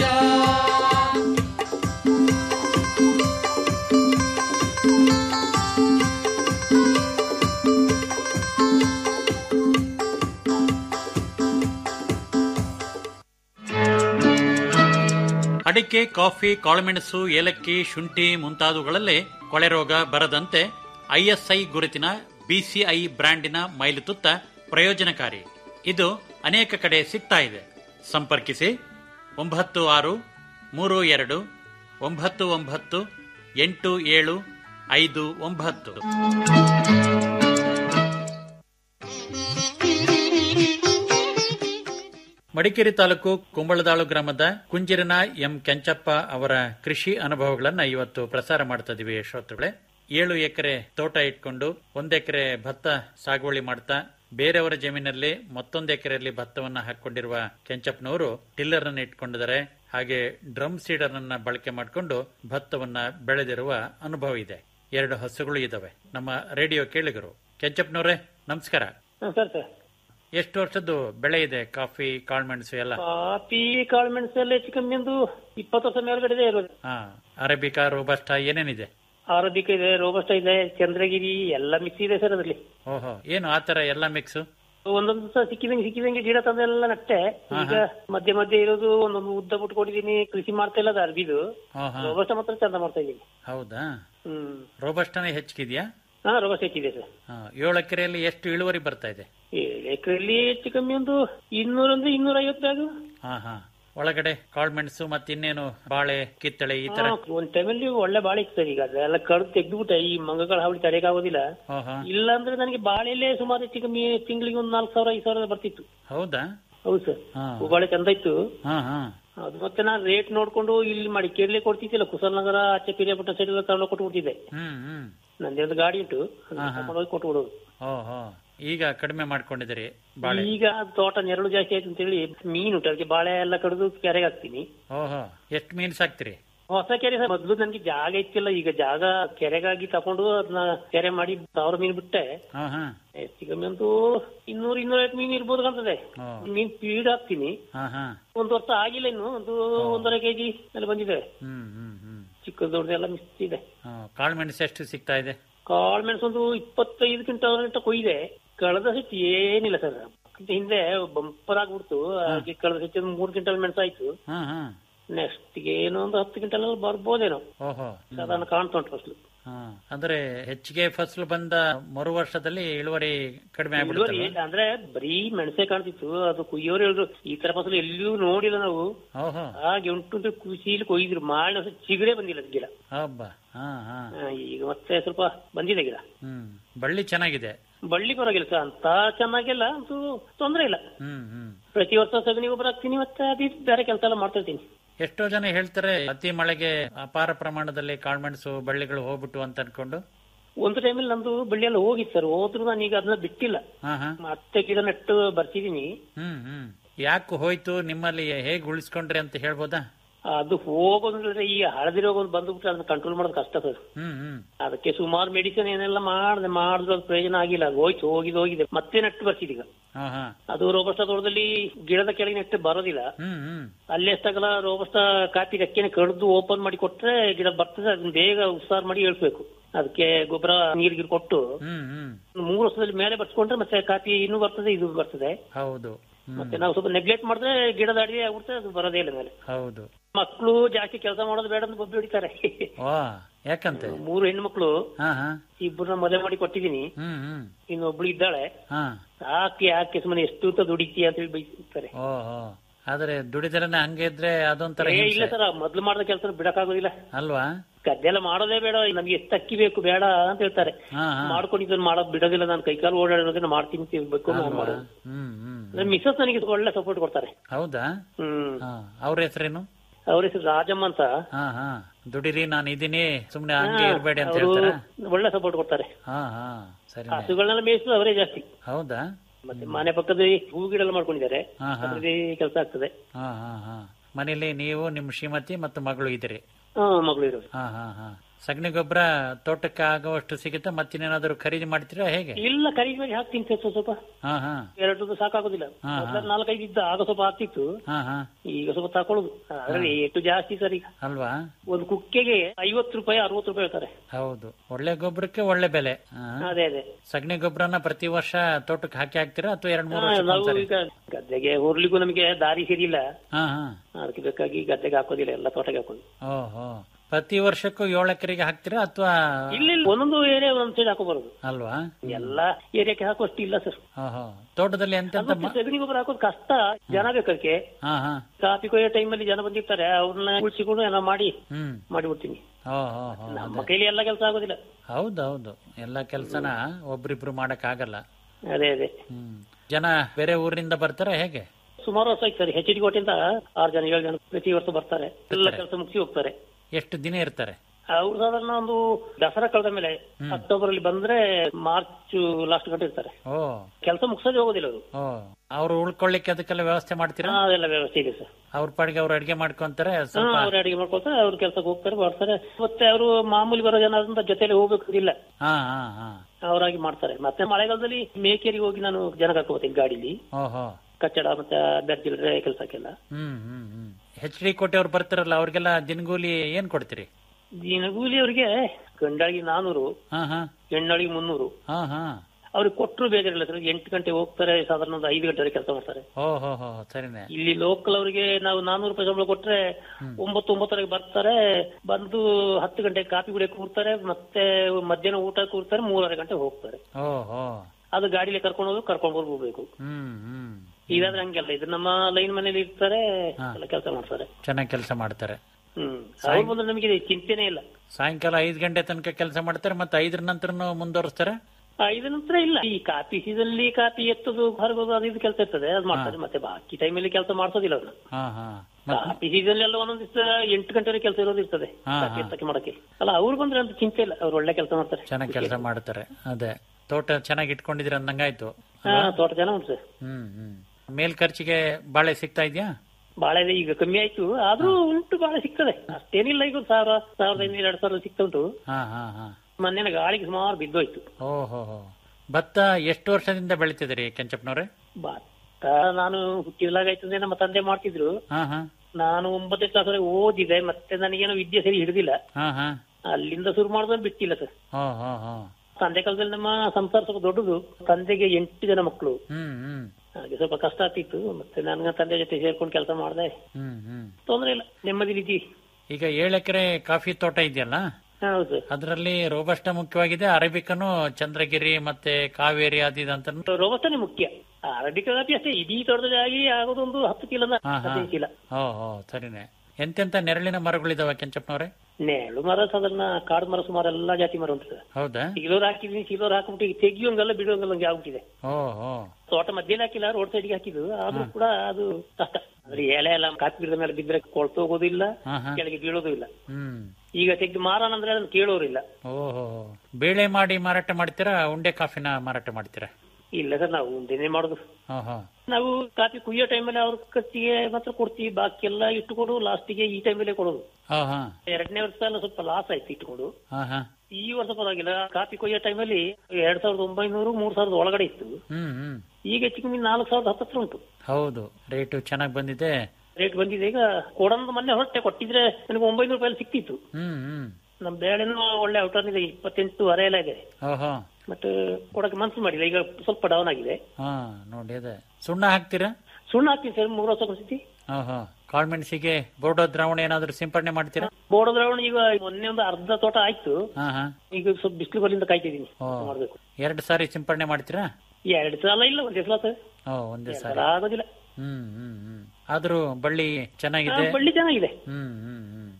ಅಡಿಕೆ ಕಾಫಿ ಕಾಳುಮೆಣಸು ಏಲಕ್ಕಿ ಶುಂಠಿ ಮುಂತಾದವುಗಳಲ್ಲೇ ಕೊಳೆ ರೋಗ ಬರದಂತೆ ಐಎಸ್ಐ ಗುರುತಿನ ಬಿಸಿಐ ಬ್ರ್ಯಾಂಡಿನ ಮೈಲುತುತ್ತ ಪ್ರಯೋಜನಕಾರಿ ಇದು ಅನೇಕ ಕಡೆ ಸಿಗ್ತಾ ಇದೆ ಸಂಪರ್ಕಿಸಿ ಒಂಬತ್ತು ಆರು ಮೂರು ಎರಡು ಒಂಬತ್ತು ಒಂಬತ್ತು ಎಂಟು ಏಳು ಐದು ಒಂಬತ್ತು ಮಡಿಕೇರಿ ತಾಲೂಕು ಕುಂಬಳದಾಳು ಗ್ರಾಮದ ಕುಂಜಿರನ ಎಂ ಕೆಂಚಪ್ಪ ಅವರ ಕೃಷಿ ಅನುಭವಗಳನ್ನ ಇವತ್ತು ಪ್ರಸಾರ ಮಾಡ್ತಾ ಇದೀವಿ ಶ್ರೋತೃಗಳೇ ಏಳು ಎಕರೆ ತೋಟ ಇಟ್ಕೊಂಡು ಒಂದ್ ಎಕರೆ ಭತ್ತ ಸಾಗುವಳಿ ಮಾಡ್ತಾ ಬೇರೆಯವರ ಜಮೀನಲ್ಲಿ ಮತ್ತೊಂದು ಎಕರೆಯಲ್ಲಿ ಭತ್ತವನ್ನ ಹಾಕೊಂಡಿರುವ ಕೆಂಚಪ್ಪನವರು ಟಿಲ್ಲರ್ ಅನ್ನು ಇಟ್ಕೊಂಡಿದ್ದಾರೆ ಹಾಗೆ ಡ್ರಮ್ ಸೀಡರ್ ಅನ್ನ ಬಳಕೆ ಮಾಡಿಕೊಂಡು ಭತ್ತವನ್ನ ಬೆಳೆದಿರುವ ಅನುಭವ ಇದೆ ಎರಡು ಹಸುಗಳು ಇದಾವೆ ನಮ್ಮ ರೇಡಿಯೋ ಕೇಳಿಗರು ಕೆಂಚಪ್ಪನವರೇ ನಮಸ್ಕಾರ ಸರ್ ಸರ್ ಎಷ್ಟು ವರ್ಷದ್ದು ಬೆಳೆ ಇದೆ ಕಾಫಿ ಕಾಳುಮೆಣಸು ಎಲ್ಲ ಕಾಫಿ ಕಾಳು ಮೆಣಸು ಎಲ್ಲ ಹೆಚ್ಚು ಕಮ್ಮಿ ಒಂದು ಇಪ್ಪತ್ತು ವರ್ಷ ಮೇಲ್ಗಡೆ ಇದೆ ಇರೋದು ಹಾ ಅರೇಬಿಕಾ ರೋಬಸ್ಟ ಏನೇನಿದೆ ಆರೋಗ್ಯಕ ಇದೆ ರೋಬಸ್ಟ ಇದೆ ಚಂದ್ರಗಿರಿ ಎಲ್ಲ ಮಿಕ್ಸ್ ಇದೆ ಸರ್ ಅದರಲ್ಲಿ ಓಹೋ ಏನು ಆತರ ಎಲ್ಲ ಮಿಕ್ಸ್ ಒಂದೊಂದು ಸಹ ಸಿಕ್ಕಿದಂಗೆ ಸಿಕ್ಕಿದಂಗೆ ಗಿಡ ತಂದೆಲ್ಲ ನಟ್ಟೆ ಈಗ ಮಧ್ಯೆ ಮಧ್ಯೆ ಇರೋದು ಒಂದೊಂದು ಉದ್ದ ಬಿಟ್ಕೊಟ್ಟಿದೀನಿ ಕೃಷಿ ಮಾಡ್ತಾ ಇಲ್ಲ ಅದು ಅರ್ಬಿದು ಹಾ ಹಾ ರೋಬಸ್ಟ ಮಾತ್ರ ಚಂದ ಮಾಡ್ತಾ ಇದ್ದೀನಿ ಹೌದಾ ಹ್ಮ್ ರೋಬಸ್ಟನೇ ಹೆಚ್ಚಿಗಿದ್ಯಾ ಹಾ ರೋಬಸ್ಟ ಹೆಚ್ಚಿದೆ ಸರ್ ಹಾ ಏಳು ಎಕರೆಯಲ್ಲಿ ಎಷ್ಟು ಇಳುವರಿ ಬರ್ತಾ ಇದೆ ಏಳು ಎಕರೆಯಲ್ಲಿ ಹೆಚ್ಚು ಕಮ್ಮಿ ಒಂದು ಇನ್ನೂರೊಂದು ಇನ್ನೂರ ಐವತ್ತು ಬ್ಯಾಗ್ ಹಾ ಹಾ ಒಳಗಡೆ ಕಾಳುಮೆಣಸು ಮತ್ತೆ ಇನ್ನೇನು ಬಾಳೆ ಕಿತ್ತಳೆ ಈ ತರ ಒಂದ್ ಟೈಮಲ್ಲಿ ಒಳ್ಳೆ ಬಾಳೆ ಇತ್ತು ಸರ್ ಈಗ ಅದೆಲ್ಲ ಕಡ್ದು ತೆಗ್ದುಬಿಟ್ಟೆ ಈ ಮಂಗಗಳ ಹಾವಳಿ ತಡೆಗಾಗೋದಿಲ್ಲ ಹಾ ಹಾ ಇಲ್ಲ ಅಂದ್ರೆ ನನಗೆ ಬಾಳೆಲ್ಲೇ ಸುಮಾರು ಹೆಚ್ಚು ಕಮ್ಮಿ ತಿಂಗಳಿಗೆ ಒಂದು ನಾಲ್ಕು ಸಾವಿರ ಐದು ಸಾವಿರ ಬರ್ತಿತ್ತು ಹೌದಾ ಹೌದು ಸರ್ ಹಾ ಬಾಳೆ ಚಂದ ಇತ್ತು ಹಾ ಹಾ ಅದು ಮತ್ತೆ ನಾನು ರೇಟ್ ನೋಡ್ಕೊಂಡು ಇಲ್ಲಿ ಮಡಿಕೇರಿಲಿ ಕೊಡ್ತಿದ್ದಿಲ್ಲ ಕುಶಾಲನಗರ ಆಚೆ ಪಿರಿಯಾಪಟ್ಟ ಸೈಡ್ ಎಲ್ಲ ತಗೊಂಡು ಕೊಟ್ಬಿಡ್ತಿದ್ದೆ ಹ್ಮ್ ಹ್ಮ್ ನಂದೇ ಒಂದು ಗಾಡಿ ಉಂಟು ಹಾ, ಹಾ. ತಗೊಂಡೋಗಿ ಕೊಟ್ಬಿಡೋದು ಓ ಹೋ ಈಗ ಕಡಿಮೆ ಮಾಡ್ಕೊಂಡಿದ್ದೀರಿ ಬಾಳೆ ಈಗ ಅದು ತೋಟ ನೆರಳು ಜಾಸ್ತಿ ಆಯ್ತು ಅಂತೇಳಿ ಮೀನು ಉಂಟು ಅದಕ್ಕೆ ಬಾಳೆ ಎಲ್ಲ ಕಡಿದು ಕೆರೆಗೆ ಹಾಕ್ತೀನಿ ಓಹೋ ಎಷ್ಟು ಮೀನು ಸಾಕ್ತಿರಿ ಹೊಸ ಕೆರೆ ಸರ್ ಮೊದ್ಲು ನನಗೆ ಜಾಗ ಇತ್ತಿಲ್ಲ ಈಗ ಜಾಗ ಕೆರೆಗಾಗಿ ತಕೊಂಡು ಅದನ್ನ ಕೆರೆ ಮಾಡಿ ಸಾವಿರ ಮೀನು ಬಿಟ್ಟೆ ಹಾ ಹಾ ಹೆಚ್ಚು ಕಮ್ಮಿ ಒಂದು ಇನ್ನೂರು ಇನ್ನೂರೈವತ್ತು ಮೀನು ಇರ್ಬೋದು ಕಾಣ್ತದೆ ಓ. ಮೀನ್ ಫೀಡ್ ಹಾಕ್ತೀನಿ ಹಾ ಹಾ ಒಂದು ವರ್ಷ ಆಗಿಲ್ಲ ಇನ್ನು ಒಂದು ಒಂದೂವರೆ ಕೆಜಿ ಎಲ್ಲ ಬಂದಿದೆ ಹ್ಮ್ ಹ್ಮ್ ಹ್ಮ್ ಚಿಕ್ಕ ದೊಡ್ಡದೆಲ್ಲ ಮಿಸ್ ಇದೆ ಹಾ, ಕಾಳುಮೆಣಸು ಎಷ್ಟು ಸಿಗ್ತಾ ಇದೆ ಕಾಳು ಮೆಣಸು ಒಂದು ಇಪ್ಪತ್ತೈದು ಕ್ವಿಂಟಲ್ ಗಂಟ ಕೊಯ್ದೆ ಕಳೆದ ಸತಿ ಏನಿಲ್ಲ ಸರ್ ಹಿಂದೆ ಬಂಪರ್ ಆಗ್ಬಿಡ್ತು ಹಾಗೆ ಕಳೆದ ಸತಿ ಒಂದು ಮೂರು ಕ್ವಿಂಟಲ್ ಮೆಣಸು ಆಯ್ತು ಹಾ ಹಾ ನೆಕ್ಸ್ಟ್ ಏನೋ ಒಂದು ಹತ್ತು ಕ್ವಿಂಟಲ್ ಬರ್ಬೋದೇನೋ ಓಹೋ ಸಾಧಾರಣ ಕಾಣ್ತಾ ಉಂಟು ಫಸ್ಲು ಹಾ ಅಂದ್ರೆ ಹೆಚ್ಚಿಗೆ ಫಸಲು ಬಂದ ಮರು ವರ್ಷದಲ್ಲಿ ಇಳುವರಿ ಕಡಿಮೆ ಇಳುವರಿ ಆಗ್ಬಿಡುತ್ತಲ್ಲ ಅಂದ್ರೆ ಬರೀ ಮೆಣಸೆ ಕಾಣ್ತಿತ್ತು ಅದು ಕುಯ್ಯೋರು ಹೇಳಿದ್ರು ಈ ತರ ಫಸಲು ಎಲ್ಲಿಯೂ ನೋಡಿಲ್ಲ ನಾವು ಓಹೋ ಹಾಗೆ ಉಂಟು ಅಂತ ಕುಸಿಲಿ ಕೊಯ್ದ್ರು ಮಾಳ ಚಿಗಡೆ ಬಂದಿಲ್ಲ ಅದು ಗಿಡ ಹಬ್ಬ ಹಾ ಹಾ ಆ, ಈಗ ಮತ್ತೆ ಸ್ವಲ್ಪ ಬಂದಿದೆ ಗಿಡ ಹ್ಮ್ ಬಳ್ಳಿ ಚೆನ್ನಾಗಿದೆ ಬಳ್ಳಿ ಪರವಾಗಿಲ್ಲ ಸರ್ ಅಂತ ಚೆನ್ನಾಗಿಲ್ಲ ಅಂತೂ ತೊಂದ್ರೆ ಇಲ್ಲ ಹ್ಮ್ ಹ್ಮ್ ಪ್ರತಿ ವರ್ಷ ಸಗಣಿ ಗೊಬ್ಬರ ಹಾಕ್ತೀನಿ ಮತ್ತೆ ಅದು ಇದು ಬೇರೆ ಕೆಲಸ ಎಲ್ಲ ಮಾಡ್ತಾ ಇರ್ತೀನಿ ಎಷ್ಟೋ ಜನ ಹೇಳ್ತಾರೆ ಅತಿ ಮಳೆಗೆ ಅಪಾರ ಪ್ರಮಾಣದಲ್ಲಿ ಕಾಳುಮೆಣಸು ಬಳ್ಳಿಗಳು ಹೋಗ್ಬಿಟ್ಟು ಅಂತ ಅನ್ಕೊಂಡು ಒಂದು ಟೈಮಲ್ಲಿ ನಂದು ಬಳ್ಳಿ ಎಲ್ಲ ಹೋಗಿತ್ತು ಸರ್ ಹೋದ್ರು ನಾನು ಈಗ ಅದನ್ನ ಬಿಟ್ಟಿಲ್ಲ ಹಾ ಹಾ ಮತ್ತೆ ಗಿಡ ನೆಟ್ಟು ಬರ್ತಿದೀನಿ ಹ್ಮ್ ಹ್ಮ್ ಯಾಕೆ ಹೋಯ್ತು ನಿಮ್ಮಲ್ಲಿ ಹೇಗ್ ಉಳಿಸ್ಕೊಂಡ್ರಿ ಅಂತ ಹೇಳ್ಬೋದಾ ಅದು ಹೋಗೋದಂದ್ರೆ ಈ ಹಳದಿ ರೋಗ ಒಂದು ಬಂದ್ಬಿಟ್ರೆ ಅದನ್ನ ಕಂಟ್ರೋಲ್ ಮಾಡೋದು ಕಷ್ಟ ಸರ್ ಹ್ಮ್ ಹ್ಮ್ ಅದಕ್ಕೆ ಸುಮಾರು ಮೆಡಿಸಿನ್ ಏನೆಲ್ಲ ಮಾಡಿದೆ ಮಾಡಿದ್ರು ಅದು ಪ್ರಯೋಜನ ಆಗಿಲ್ಲ ಅದು ಹೋಯ್ತು ಹೋಗಿದ್ದು ಹೋಗಿದೆ ಮತ್ತೆ ನೆಟ್ಟು ಬರ್ತಿದೆ ಈಗ ಹಾ ಹಾ ಅದು ರೋಬಸ್ಟ ತೋಟದಲ್ಲಿ ಗಿಡದ ಕೆಳಗೆ ನೆಟ್ಟು ಬರೋದಿಲ್ಲ ಹ್ಮ್ ಹ್ಮ್ ಅಲ್ಲೇ ಎಷ್ಟಾಗಲ್ಲ ರೋಬಸ್ಟ ಕಾಪಿ ರೆಕ್ಕೆನ ಕಡ್ದು ಓಪನ್ ಮಾಡಿ ಕೊಟ್ರೆ ಗಿಡ ಬರ್ತದೆ ಅದನ್ನ ಬೇಗ ಉತ್ಸಾರ ಮಾಡಿ ಇಳಿಸ್ಬೇಕು ಅದಕ್ಕೆ ಗೊಬ್ಬರ ನೀರು ಗೀರು ಕೊಟ್ಟು ಹ್ಮ್ ಹ್ಮ್ ಒಂದು ಮೂರು ವರ್ಷದಲ್ಲಿ ಮೇಲೆ ಬರ್ಸ್ಕೊಂಡ್ರೆ ಮತ್ತೆ ಕಾಪಿ ಇನ್ನೂ ಬರ್ತದೆ ಇದು ಬರ್ತದೆ ಹೌದು ಹ್ಮ್ ಮತ್ತೆ ನಾವು ಸ್ವಲ್ಪ ನೆಗ್ಲೆಕ್ಟ್ ಮಾಡಿದ್ರೆ ಗಿಡದ ಅಡಿಗೆ ಆಗ್ಬಿಡ್ತದೆ ಅದು ಬರೋದೇ ಇಲ್ಲ ಮೇಲೆ ಹೌದು ಮಕ್ಕಳು ಜಾಸ್ತಿ ಕೆಲಸ ಮಾಡೋದು ಬೇಡ ಅಂತ ಬೊಬ್ಬೆ ಹಿಡಿತಾರೆ ವಾ ಯಾಕಂತೆ ಮೂರು ಹೆಣ್ಣು ಮಕ್ಕಳು ಹಾ ಹಾ ಇಬ್ಬರನ್ನ ಮದುವೆ ಮಾಡಿ ಕೊಟ್ಟಿದ್ದೀನಿ ಹ್ಮ್ ಹ್ಮ್ ಇನ್ನೊಬ್ಳು ಇದ್ದಾಳೆ ಹಾ ಸಾಕಿ ಯಾಕೆ ಸುಮ್ಮನೆ ಎಷ್ಟು ಅಂತ ದುಡಿತೀಯ ಅಂತ ಹೇಳಿ ಬೈತಾರೆ ಓ ಹೋ ಆದ್ರೆ ದುಡಿದರನೆ ಹಂಗೆ ಇದ್ರೆ ಅದೊಂಥರ ಏ ಇಲ್ಲ ಹಿಂಸೆ ಸರ್ ಮೊದ್ಲು ಮಾಡಿದ ಕೆಲಸ ಬಿಡಕ್ಕಾಗೋದಿಲ್ಲ ಅಲ್ವಾ ಗದ್ದೆ ಎಲ್ಲ ಮಾಡೋದೇ ಬೇಡ ನಮ್ಗೆ ಎಷ್ಟು ಅಕ್ಕಿ ಬೇಕು ಬೇಡ ಅಂತ ಹೇಳ್ತಾರೆ ಹಾ ಹಾ ಮಾಡ್ಕೊಂಡು ಇದನ್ನ ಮಾಡೋದ್ ಬಿಡೋದಿಲ್ಲ ನಾನು ಕೈಕಾಲು ಓಡಾಡೋದನ್ನ ಮಾಡ್ತೀನಿ ಅಂತ ಹೇಳ್ಬೇಕು ನಾನು ಅಲ್ವಾ? ಮಾಡೋದು ಹ್ಮ್ ಹ್ಮ್ ಅಂದ್ರೆ ಮಿಸಸ್ ನನಗೆ ಒಳ್ಳೆ ಸಪೋರ್ಟ್ ಕೊಡ್ತಾರೆ ಹೌದಾ ಹ್ಮ್ ಹಾ ಅವ್ರ ಹೆಸರೇನು ಅವ್ರ ಹೆಸರು ರಾಜಮ್ಮ ಅಂತ ಹಾ ಹಾ ದುಡಿರಿ ನಾನು ಇದೀನಿ ಸುಮ್ನೆ ಹಂಗೆ ಇರ್ಬೇಡಿ ಅಂತ ಅವರು ಹೇಳ್ತಾರ ಒಳ್ಳೆ ಸಪೋರ್ಟ್ ಕೊಡ್ತಾರೆ ಹಾ ಹಾ ಸರಿ ಹಸುಗಳನ್ನೆಲ್ಲ ಮೇಯಿಸೋದು ಅವರೇ ಜಾಸ್ತಿ ಹೌದಾ ಮತ್ತೆ ಮನೆ ಪಕ್ಕದಲ್ಲಿ ಹೂ ಗಿಡ ಎಲ್ಲ ಮಾಡ್ಕೊಂಡಿದ್ದಾರೆ ಹಾ ಹಾ ಅದ್ರಲ್ಲಿ ಕೆಲಸ ಆಗ್ತದೆ ಹಾ ಹಾ ಹಾ ಮನೇಲಿ ನೀವು ನಿಮ್ಮ ಶ್ರೀಮತಿ ಮತ್ತು ಮಗಳು ಇದ್ದೀರಿ ಹಾ ಮಗಳು ಇರೋದು ಹಾ ಹಾ ಹಾ ಸಗಣಿ ಗೊಬ್ಬರ ತೋಟಕ್ಕೆ ಆಗುವಷ್ಟು ಸಿಗುತ್ತೆ ಮತ್ತಿನ್ನೇನಾದ್ರು ಖರೀದಿ ಮಾಡ್ತೀರಾ ಹೇಗೆ ಇಲ್ಲ ಕರಿಗೆ ಮಾಡಿ ಹಾಕ್ತೀನಿ ಸ್ವಲ್ಪ ಸ್ವಲ್ಪ ಹಾ ಹಾ ಎರಡು ಸಾಕಾಗೋದಿಲ್ಲ ಹಾ, ಮೊದ್ಲು ನಾಲ್ಕೈದು ಇದ್ದ ಆಗ ಸ್ವಲ್ಪ ಆಗ್ತಿತ್ತು ಹಾ ಹಾ ಈಗ ಸ್ವಲ್ಪ ತಕೊಳ್ಳೋದು ಅದ್ರಲ್ಲಿ ಎಷ್ಟು ಜಾಸ್ತಿ ಸರ್ ಈಗ ಅಲ್ವಾ ಒಂದು ಕುಕ್ಕೆಗೆ ಐವತ್ತು ರೂಪಾಯಿ ಅರವತ್ತು ರೂಪಾಯಿ ಹೇಳ್ತಾರೆ ಹೌದು ಒಳ್ಳೆ ಗೊಬ್ಬರಕ್ಕೆ ಒಳ್ಳೆ ಬೆಲೆ ಹಾ. ಅದೇ ಅದೇ ಸಗಣಿ ಗೊಬ್ಬರನ ಪ್ರತಿ ವರ್ಷ ತೋಟಕ್ಕೆ ಹಾಕಿ ಹಾಕ್ತೀರಾ ಅಥವಾ ಎರಡ್ ಮೂರು ಹಾ, ವರ್ಷಕ್ಕೆ ನಾವು ಒಂದ್ಸರಿ? ಈಗ ಗದ್ದೆಗೆ ಹೊರ್ಲಿಕ್ಕೂ ನಮಗೆ ದಾರಿ ಸರಿಯಿಲ್ಲ ಹಾ ಹಾ ಅದಕ್ಕೆ ಬೇಕಾಗಿ ಗದ್ದೆಗೆ ಹಾಕೋದಿಲ್ಲ ಎಲ್ಲ ತೋಟಕ್ಕೆ ಹಾಕೊಂಡು ಓಹೋ ಪ್ರತಿ ವರ್ಷಕ್ಕೂ ಏಳು ಎಕರೆಗೆ ಹಾಕ್ತೀರಾ ಅಥವಾ ಇಲ್ಲ ಇಲ್ಲ ಒಂದೊಂದು ಏರಿಯಾ ಒಂದೊಂದು ಸೈಡ್ ಹಾಕೋಬಾರದು ಅಲ್ವಾ ಎಲ್ಲ ಏರಿಯಾಕ್ಕೆ ಹಾಕುವಷ್ಟು ಇಲ್ಲ ಸರ್ ಓಹೋ ತೋಟದಲ್ಲಿ ಎಂತೆಂತ ಮತ್ತೆ ಸಗಣಿ ಗೊಬ್ಬರ ಹಾಕೋದು ಕಷ್ಟ ಜನ ಬೇಕಕ್ಕೆ ಹಾ ಹಾ ಕಾಫಿ ಕೊಯ್ಯೋ ಟೈಮಲ್ಲಿ ಜನ ಬಂದಿರ್ತಾರೆ ಅವ್ರನ್ನ ಉಳಿಸಿಕೊಂಡು ಏನೋ ಮಾಡಿ ಹ್ಮ್ ಮಾಡಿಬಿಡ್ತೀನಿ ಓ ಹೋ ಹೋ ನಮ್ಮ ಕೈಲಿ ಎಲ್ಲ ಕೆಲಸ ಆಗೋದಿಲ್ಲ ಹೌದೌದು ಎಲ್ಲ ಕೆಲ್ಸನ ಒಬ್ರಿಬ್ರು ಮಾಡಕ್ ಆಗಲ್ಲ ಅದೇ ಅದೇ ಹ್ಮ್ ಜನ ಬೇರೆ ಊರಿಂದ ಬರ್ತಾರ ಹೇಗೆ ಸುಮಾರು ವರ್ಷ ಆಯ್ತು ಸರ್ ಹೆಚ್ ಡಿ ಕೋಟೆಯಿಂದ ಆರು ಜನ ಏಳು ಜನ ಪ್ರತಿ ವರ್ಷ ಬರ್ತಾರೆ ಎಲ್ಲ ಕೆಲಸ ಮುಗಿಸಿ ಹೋಗ್ತಾರೆ ಎಷ್ಟು ದಿನ ಇರ್ತಾರೆ ಅವ್ರು ಸಾಧಾರಣ ಒಂದು ದಸರಾ ಕಳೆದ ಮೇಲೆ ಅಕ್ಟೋಬರ್ ಅಲ್ಲಿ ಬಂದ್ರೆ ಮಾರ್ಚ್ ಲಾಸ್ಟ್ ಗಂಟೆ ಇರ್ತಾರೆ ಓ ಕೆಲಸ ಮುಗಿಸೋದೇ ಹೋಗೋದಿಲ್ಲ ಅವರು ಓ ಅವ್ರು ಉಳ್ಕೊಳ್ಳಿಕ್ಕೆ ಅದಕ್ಕೆಲ್ಲ ವ್ಯವಸ್ಥೆ ಮಾಡ್ತೀರಾ ಅದೆಲ್ಲ ವ್ಯವಸ್ಥೆ ಇದೆ ಸರ್ ಅವ್ರ ಪಾಡಿಗೆ ಅವ್ರು ಅಡಿಗೆ ಮಾಡ್ಕೊಂತಾರೆ ಹಾ ಸ್ವಲ್ಪ ಅವ್ರು ಅಡಿಗೆ ಮಾಡ್ಕೊಳ್ತಾರೆ ಅವ್ರ ಕೆಲಸಕ್ಕೆ ಹೋಗ್ತಾರೆ ಬರ್ತಾರೆ ಮತ್ತೆ ಅವರು ಮಾಮೂಲಿ ಬರೋ ಜನ ಅದರಿಂದ ಜೊತೆಲಿ ಹೋಗ್ಬೇಕಿಲ್ಲ ಹಾ ಹಾ ಹಾ ಅವರಾಗಿ ಮಾಡ್ತಾರೆ ಮತ್ತೆ ಮಳೆಗಾಲದಲ್ಲಿ ಮೇಕೇರಿಗೆ ಹೋಗಿ ನಾನು ಜನ ಕರ್ಕೋತೀನಿ ಗಾಡಿಲಿ ಓಹೋ ಕಚ್ಚಡ ಮತ್ತೆ ಬೆರ್ಜಿಲ್ರೆ ಕೆಲಸಕ್ಕೆಲ್ಲ ಹ್ಮ್ ಹ್ಮ್ ಹ್ಮ್ ಹೆಚ್ ಡಿ ಕೋಟೆ ಅವ್ರು ಬರ್ತಾರಲ್ಲ ಅವ್ರಿಗೆಲ್ಲ ದಿನಗೂಲಿ ಏನ್ ಕೊಡ್ತೀರಿ ದಿನಗೂಲಿ ಅವರಿಗೆ ಗಂಡಾಳಿಗೆ ನಾನೂರು ಹಾ ಹಾ ಹೆಣ್ಣಾಳಿಗೆ ಮುನ್ನೂರು ಹಾ ಹಾ ಅವ್ರಿಗೆ ಕೊಟ್ಟರು ಬೇಜಾರಿಲ್ಲ ಸರ್ ಎಂಟು ಗಂಟೆ ಹೋಗ್ತಾರೆ ಸಾಧಾರಣ ಒಂದು ಐದು ಗಂಟೆ ಕೆಲಸ ಮಾಡ್ತಾರೆ ಓ ಹೋ ಹೋ ಸರಿನೆ ಇಲ್ಲಿ ಲೋಕಲ್ ಅವರಿಗೆ ನಾವು ನಾನೂರು ರೂಪಾಯಿ ಸಂಬಳ ಕೊಟ್ರೆ ಒಂಬತ್ತು ಒಂಬತ್ತರಿಗೆ ಬರ್ತಾರೆ ಬಂದು ಹತ್ತು ಗಂಟೆಗೆ ಕಾಫಿ ಕುಡಿಯಕ್ಕೆ ಕೂರ್ತಾರೆ ಮತ್ತೆ ಮಧ್ಯಾಹ್ನ ಊಟ ಕೂರ್ತಾರೆ ಮೂರುವರೆ ಗಂಟೆ ಹೋಗ್ತಾರೆ ಓ ಹೋ ಅದು ಗಾಡಿಲಿ ಕರ್ಕೊಂಡು ಹೋಗಿ ಕರ್ಕೊಂಡು ಬರ್ಬೇಕು ಹ್ಮ್ ಹ್ಮ್ ಇದಾದ್ರೆ ಹಂಗೆಲ್ಲ ಇದು ನಮ್ಮ ಲೈನ್ ಮನೇಲಿ ಇರ್ತಾರೆ ಹಾ. ಎಲ್ಲ ಕೆಲಸ ಮಾಡ್ತಾರೆ ಚೆನ್ನಾಗಿ ಕೆಲಸ ಮಾಡ್ತಾರೆ ಹ್ಮ್ ಅವ್ರು ಬಂದ್ರೆ ನಮಗೆ ಚಿಂತೆನೇ ಇಲ್ಲ ಸಾಯಂಕಾಲ ಐದ್ ಗಂಟೆ ತನಕ ಕೆಲಸ ಮಾಡ್ತಾರೆ ಮತ್ತೆ ಐದರ ನಂತರನು ಮುಂದುವರಿಸ್ತಾರೆ ಐದು ನಂತರ ಇಲ್ಲ ಈ ಕಾಫಿ ಸೀಸನ್ ಅಲ್ಲಿ ಕಾಫಿ ಎತ್ತದು ಹೊರಗೋದು ಅದು ಇದು ಕೆಲಸ ಇರ್ತದೆ ಅದು ಮಾಡ್ತಾರೆ ಮತ್ತೆ ಬಾಕಿ ಟೈಮಲ್ಲಿ ಕೆಲಸ ಮಾಡ್ಸೋದಿಲ್ಲ ಅವ್ರನ್ನ ಹಾ ಹಾ ಮತ್- ಕಾಫಿ ಸೀಸನ್ ಎಲ್ಲ ಒಂದೊಂದ್ ದಿವಸ ಎಂಟು ಗಂಟೆ ಕೆಲಸ ಇರೋದು ಇರ್ತದೆ ಹಾ, ಕಾಫಿ ಹಾ. ಎತ್ತಕ್ಕೆ ಮಾಡಕ್ಕೆ ಅಲ್ಲ ಅವ್ರು ಬಂದ್ರೆ ಅಂತ ಚಿಂತೆ ಇಲ್ಲ ಅವ್ರು ಒಳ್ಳೆ ಕೆಲಸ ಮಾಡ್ತಾರೆ ಚೆನ್ನಾಗಿ ಕೆಲಸ ಮಾಡ್ತಾರೆ ಅದೇ ತೋಟ ಚೆನ್ನಾಗಿ ಇಟ್ಕೊಂಡಿದ್ದೀರ ಅಂದಂಗಾಯ್ತು ಹಾ ತೋಟ ಜನ ಉಂಟು ಸರ್ ಹ್ಮ್ ಹ್ಮ್ ಮೇಲ್ ಖರ್ಚಿಗೆ ಬಾಳೆ ಸಿಗ್ತಾ ಇದ್ಯಾ ಬಾಳೆ ಇದೆ ಈಗ ಕಮ್ಮಿ ಆಯ್ತು ಆದ್ರೂ ಉಂಟು ಬಾಳೆ ಸಿಗ್ತದೆ ಅಷ್ಟೇನಿಲ್ಲ ಈಗ ಒಂದ್ ಸಾವಿರ ಸಾವಿರದ ಐನೂರು ಎರಡ್ ಸಾವಿರ ಸಿಗ್ತಾ ಉಂಟು ಹಾ ಹಾ ಹಾ ಮೊನ್ನೆ ಗಾಳಿಗೆ ಸುಮಾರು ಬಿದ್ದೋಯ್ತು ಓಹೋ ಹೋ ಭತ್ತ ಎಷ್ಟು ವರ್ಷದಿಂದ ಬೆಳಿತಿದ್ದೀರಿ ಕೆಂಚಪ್ಪನವ್ರೆ ಭತ್ತ ನಾನು ಹುಟ್ಟಿದಾಗಾಯ್ತು ಅಂದ್ರೆ ನಮ್ಮ ತಂದೆ ಮಾಡ್ತಿದ್ರು ಹಾ ಹಾ ನಾನು ಒಂಬತ್ತನೇ ಕ್ಲಾಸ್ ವರೆಗೆ ಓದಿದೆ ಮತ್ತೆ ನನಗೇನೋ ವಿದ್ಯೆ ಸರಿ ಹಿಡಿದಿಲ್ಲ ಹಾ ಹಾ ಅಲ್ಲಿಂದ ಶುರು ಮಾಡೋದು ಬಿಟ್ಟಿಲ್ಲ ಸರ್ ಹೋ ಹೋ ಹೋ ತಂದೆ ಕಾಲದಲ್ಲಿ ನಮ್ಮ ಸಂಸಾರ ಸ್ವಲ್ಪ ದೊಡ್ಡದು ತಂದೆಗೆ ಎಂಟು ಜನ ಮಕ್ಕಳು ಹ್ಮ್ ಹ್ಮ್ ಹಾಗೆ ಸ್ವಲ್ಪ ಕಷ್ಟ ಆಗ್ತಿತ್ತು ಮತ್ತೆ ನನ್ನ ತಂದೆ ಜೊತೆ ಸೇರ್ಕೊಂಡು ಕೆಲಸ ಮಾಡಿದೆ ಹ್ಮ್ ಹ್ಮ್ ತೊಂದ್ರೆ ಇಲ್ಲ ನೆಮ್ಮದಿ ರೀತಿ ಈಗ ಏಳು ಎಕರೆ ಕಾಫಿ ತೋಟ ಇದೆಯಲ್ಲ ಹೌದು ಸರ್ ಅದರಲ್ಲಿ ರೋಬಸ್ಟ ಮುಖ್ಯವಾಗಿದೆ ಅರೇಬಿಕನು ಚಂದ್ರಗಿರಿ ಮತ್ತೆ ಕಾವೇರಿ ಅದಿದಂತ ರೋಬಸ್ಟನೇ ಮುಖ್ಯ ಅರಬಿಕ ಕಾಫಿ ಅಷ್ಟೇ ಇಡೀ ತೋಟದಲ್ಲಿ ಆಗೋದೊಂದು ಹತ್ತು ಚೀಲ ಹಾ, ಹಾ. ಹದಿನೈದು ಚೀಲ ಓ ಹೋ ಸರಿನೆ ಎಂತೆಂತ ನೆರಳಿನ ಮರಗಳಿದಾವ ಕೆಂಚಪ್ಪನವ್ರೆ ನೆರಳು ಮರ ಸಾಧಾರಣ ಕಾಡು ಮರ ಸುಮಾರು ಎಲ್ಲಾ ಜಾತಿ ಮರ ಉಂಟು ಸರ್ ಹೌದಾ ಸಿಲೋರ್ ಹಾಕಿದೀನಿ ಸಿಲೋರ್ ಹಾಕ್ಬಿಟ್ಟು ಈಗ ತೆಗಿಯೋಂಗಲ್ಲ ಬಿಡುವಂಗಲ್ಲ ಹಂಗೆ ಆಗ್ಬಿಟ್ಟಿದೆ ಓ ಹೋ ತೋಟ ಮಧ್ಯದಲ್ಲಿ ಹಾಕಿಲ್ಲ ರೋಡ್ ಸೈಡ್ಗೆ ಹಾಕಿದ್ದು ಆದ್ರೂ ಕೂಡ ಅದು ಕಷ್ಟ ಅಂದ್ರೆ ಎಲೆ ಎಲ್ಲ ಕಾಫಿ ಗಿಡದ ಮೇಲೆ ಬಿದ್ದರೆ ಕೊಳ್ತೋಗೋದಿಲ್ಲ ಹಾ ಹಾ ಕೆಳಗೆ ಬೀಳೋದು ಇಲ್ಲ ಹ್ಮ್ ಈಗ ತೆಗೆದು ಮಾರೋಣ ಅಂದ್ರೆ ಅದನ್ನ ಕೇಳೋರಿಲ್ಲ ಓಹೋ ಬೇಳೆ ಮಾಡಿ ಮಾರಾಟ ಮಾಡ್ತೀರಾ ಉಂಡೆ ಕಾಫಿನ ಮಾರಾಟ ಮಾಡ್ತೀರಾ ಇಲ್ಲ ಸರ್ ನಾವು ಒಂದೇನೆ ಮಾಡುದು ಓಹೋ ನಾವು ಕಾಫಿ ಕುಯ್ಯೋ ಟೈಮಲ್ಲಿ ಅವ್ರ ಖರ್ಚಿಗೆ ಮಾತ್ರ ಕೊಡ್ತೀವಿ ಬಾಕಿ ಎಲ್ಲ ಇಟ್ಟುಕೊಂಡು ಲಾಸ್ಟಿಗೆ ಈ ಟೈಮಲ್ಲೇ ಕೊಡೋದು ಹಾ ಹಾ ಎರಡನೇ ವರ್ಷ ಎಲ್ಲ ಸ್ವಲ್ಪ ಲಾಸ್ ಆಯ್ತು ಇಟ್ಟುಕೊಂಡು ಹಾ ಹಾ ಈ ವರ್ಷ ಪರವಾಗಿಲ್ಲ ಕಾಫಿ ಕೊಯ್ಯೋ ಟೈಮಲ್ಲಿ ಎರಡ್ ಸಾವಿರದ ಒಂಬೈನೂರು ಮೂರ್ ಸಾವಿರದ ಒಳಗಡೆ ಇತ್ತು ಹ್ಮ್ ಹ್ಮ್ ಈಗ ಹೆಚ್ಚು ಕಮ್ಮಿ ನಾಲ್ಕು ಸಾವಿರದ ಹತ್ತತ್ರ ಉಂಟು ಹೌದು ರೇಟು ಚೆನ್ನಾಗಿ ಬಂದಿದೆ ರೇಟ್ ಬಂದಿದೆ ಈಗ ಕೊಡಂದು ಮೊನ್ನೆ ಹೊರಟೆ ಕೊಟ್ಟಿದ್ರೆ ನನಗೆ ಒಂಬೈನೂರು ರೂಪಾಯಿ ಸಿಕ್ತಿತ್ತು ಹ್ಮ್ ಹ್ಮ್ ನಮ್ ಬೇಳೆನೂ ಒಳ್ಳೆ ಔಟರ್ ಇದೆ ಇಪ್ಪತ್ತೆಂಟು ಅರೆ ಎಲ್ಲ ಇದೆ ಓಹೋ ಮತ್ತೆ ಕೊಡಕ್ಕೆ ಮನ್ಸು ಮಾಡಿಲ್ಲ ಈಗ ಸ್ವಲ್ಪ ಡೌನ್ ಆಗಿದೆ ಹಾ ನೋಡಿ ಅದೇ ಸುಣ್ಣ ಹಾಕ್ತೀರಾ ಸುಣ್ಣ ಹಾಕ್ತೀನಿ ಸರ್ ಮೂರು ವರ್ಷ ಸತಿ ಓಹೋ ಕಾಳ್ಮೆಣಸಿಗೆ ಬೋರ್ಡೋ ದ್ರಾವಣ ಏನಾದ್ರು ಸಿಂಪಡಣೆ ಮಾಡ್ತೀರಾ ಬೋರ್ಡ್ ದ್ರಾವಣ ಈಗ ಮೊನ್ನೆ ಒಂದು ಅರ್ಧ ತೋಟ ಆಯ್ತು ಹಾ ಹಾ ಈಗ ಸ್ವಲ್ಪ ಬಿಸಿಲು ಬರಲಿಂದ ಕಾಯ್ತಿದ್ದೀನಿ ಓ. ಮಾಡ್ಬೇಕು ಎರಡು ಸಾರಿ ಸಿಂಪಡಣೆ ಮಾಡ್ತೀರಾ ಎರಡು ಸಲ ಇಲ್ಲ ಒಂದೇ ಸಲ ಸರ್ ಓ ಒಂದೇ ಸಾರಿ ಸಲ ಆಗೋದಿಲ್ಲ ಹ್ಮ್ ಹ್ಮ್ ಹ್ಮ್ ಆದ್ರೂ ಬಳ್ಳಿ ಹಾ, ಚೆನ್ನಾಗಿದೆ ಬಳ್ಳಿ ಚೆನ್ನಾಗಿದೆ ಹ್ಮ್ ಹ್ಮ್ ಹ್ಮ್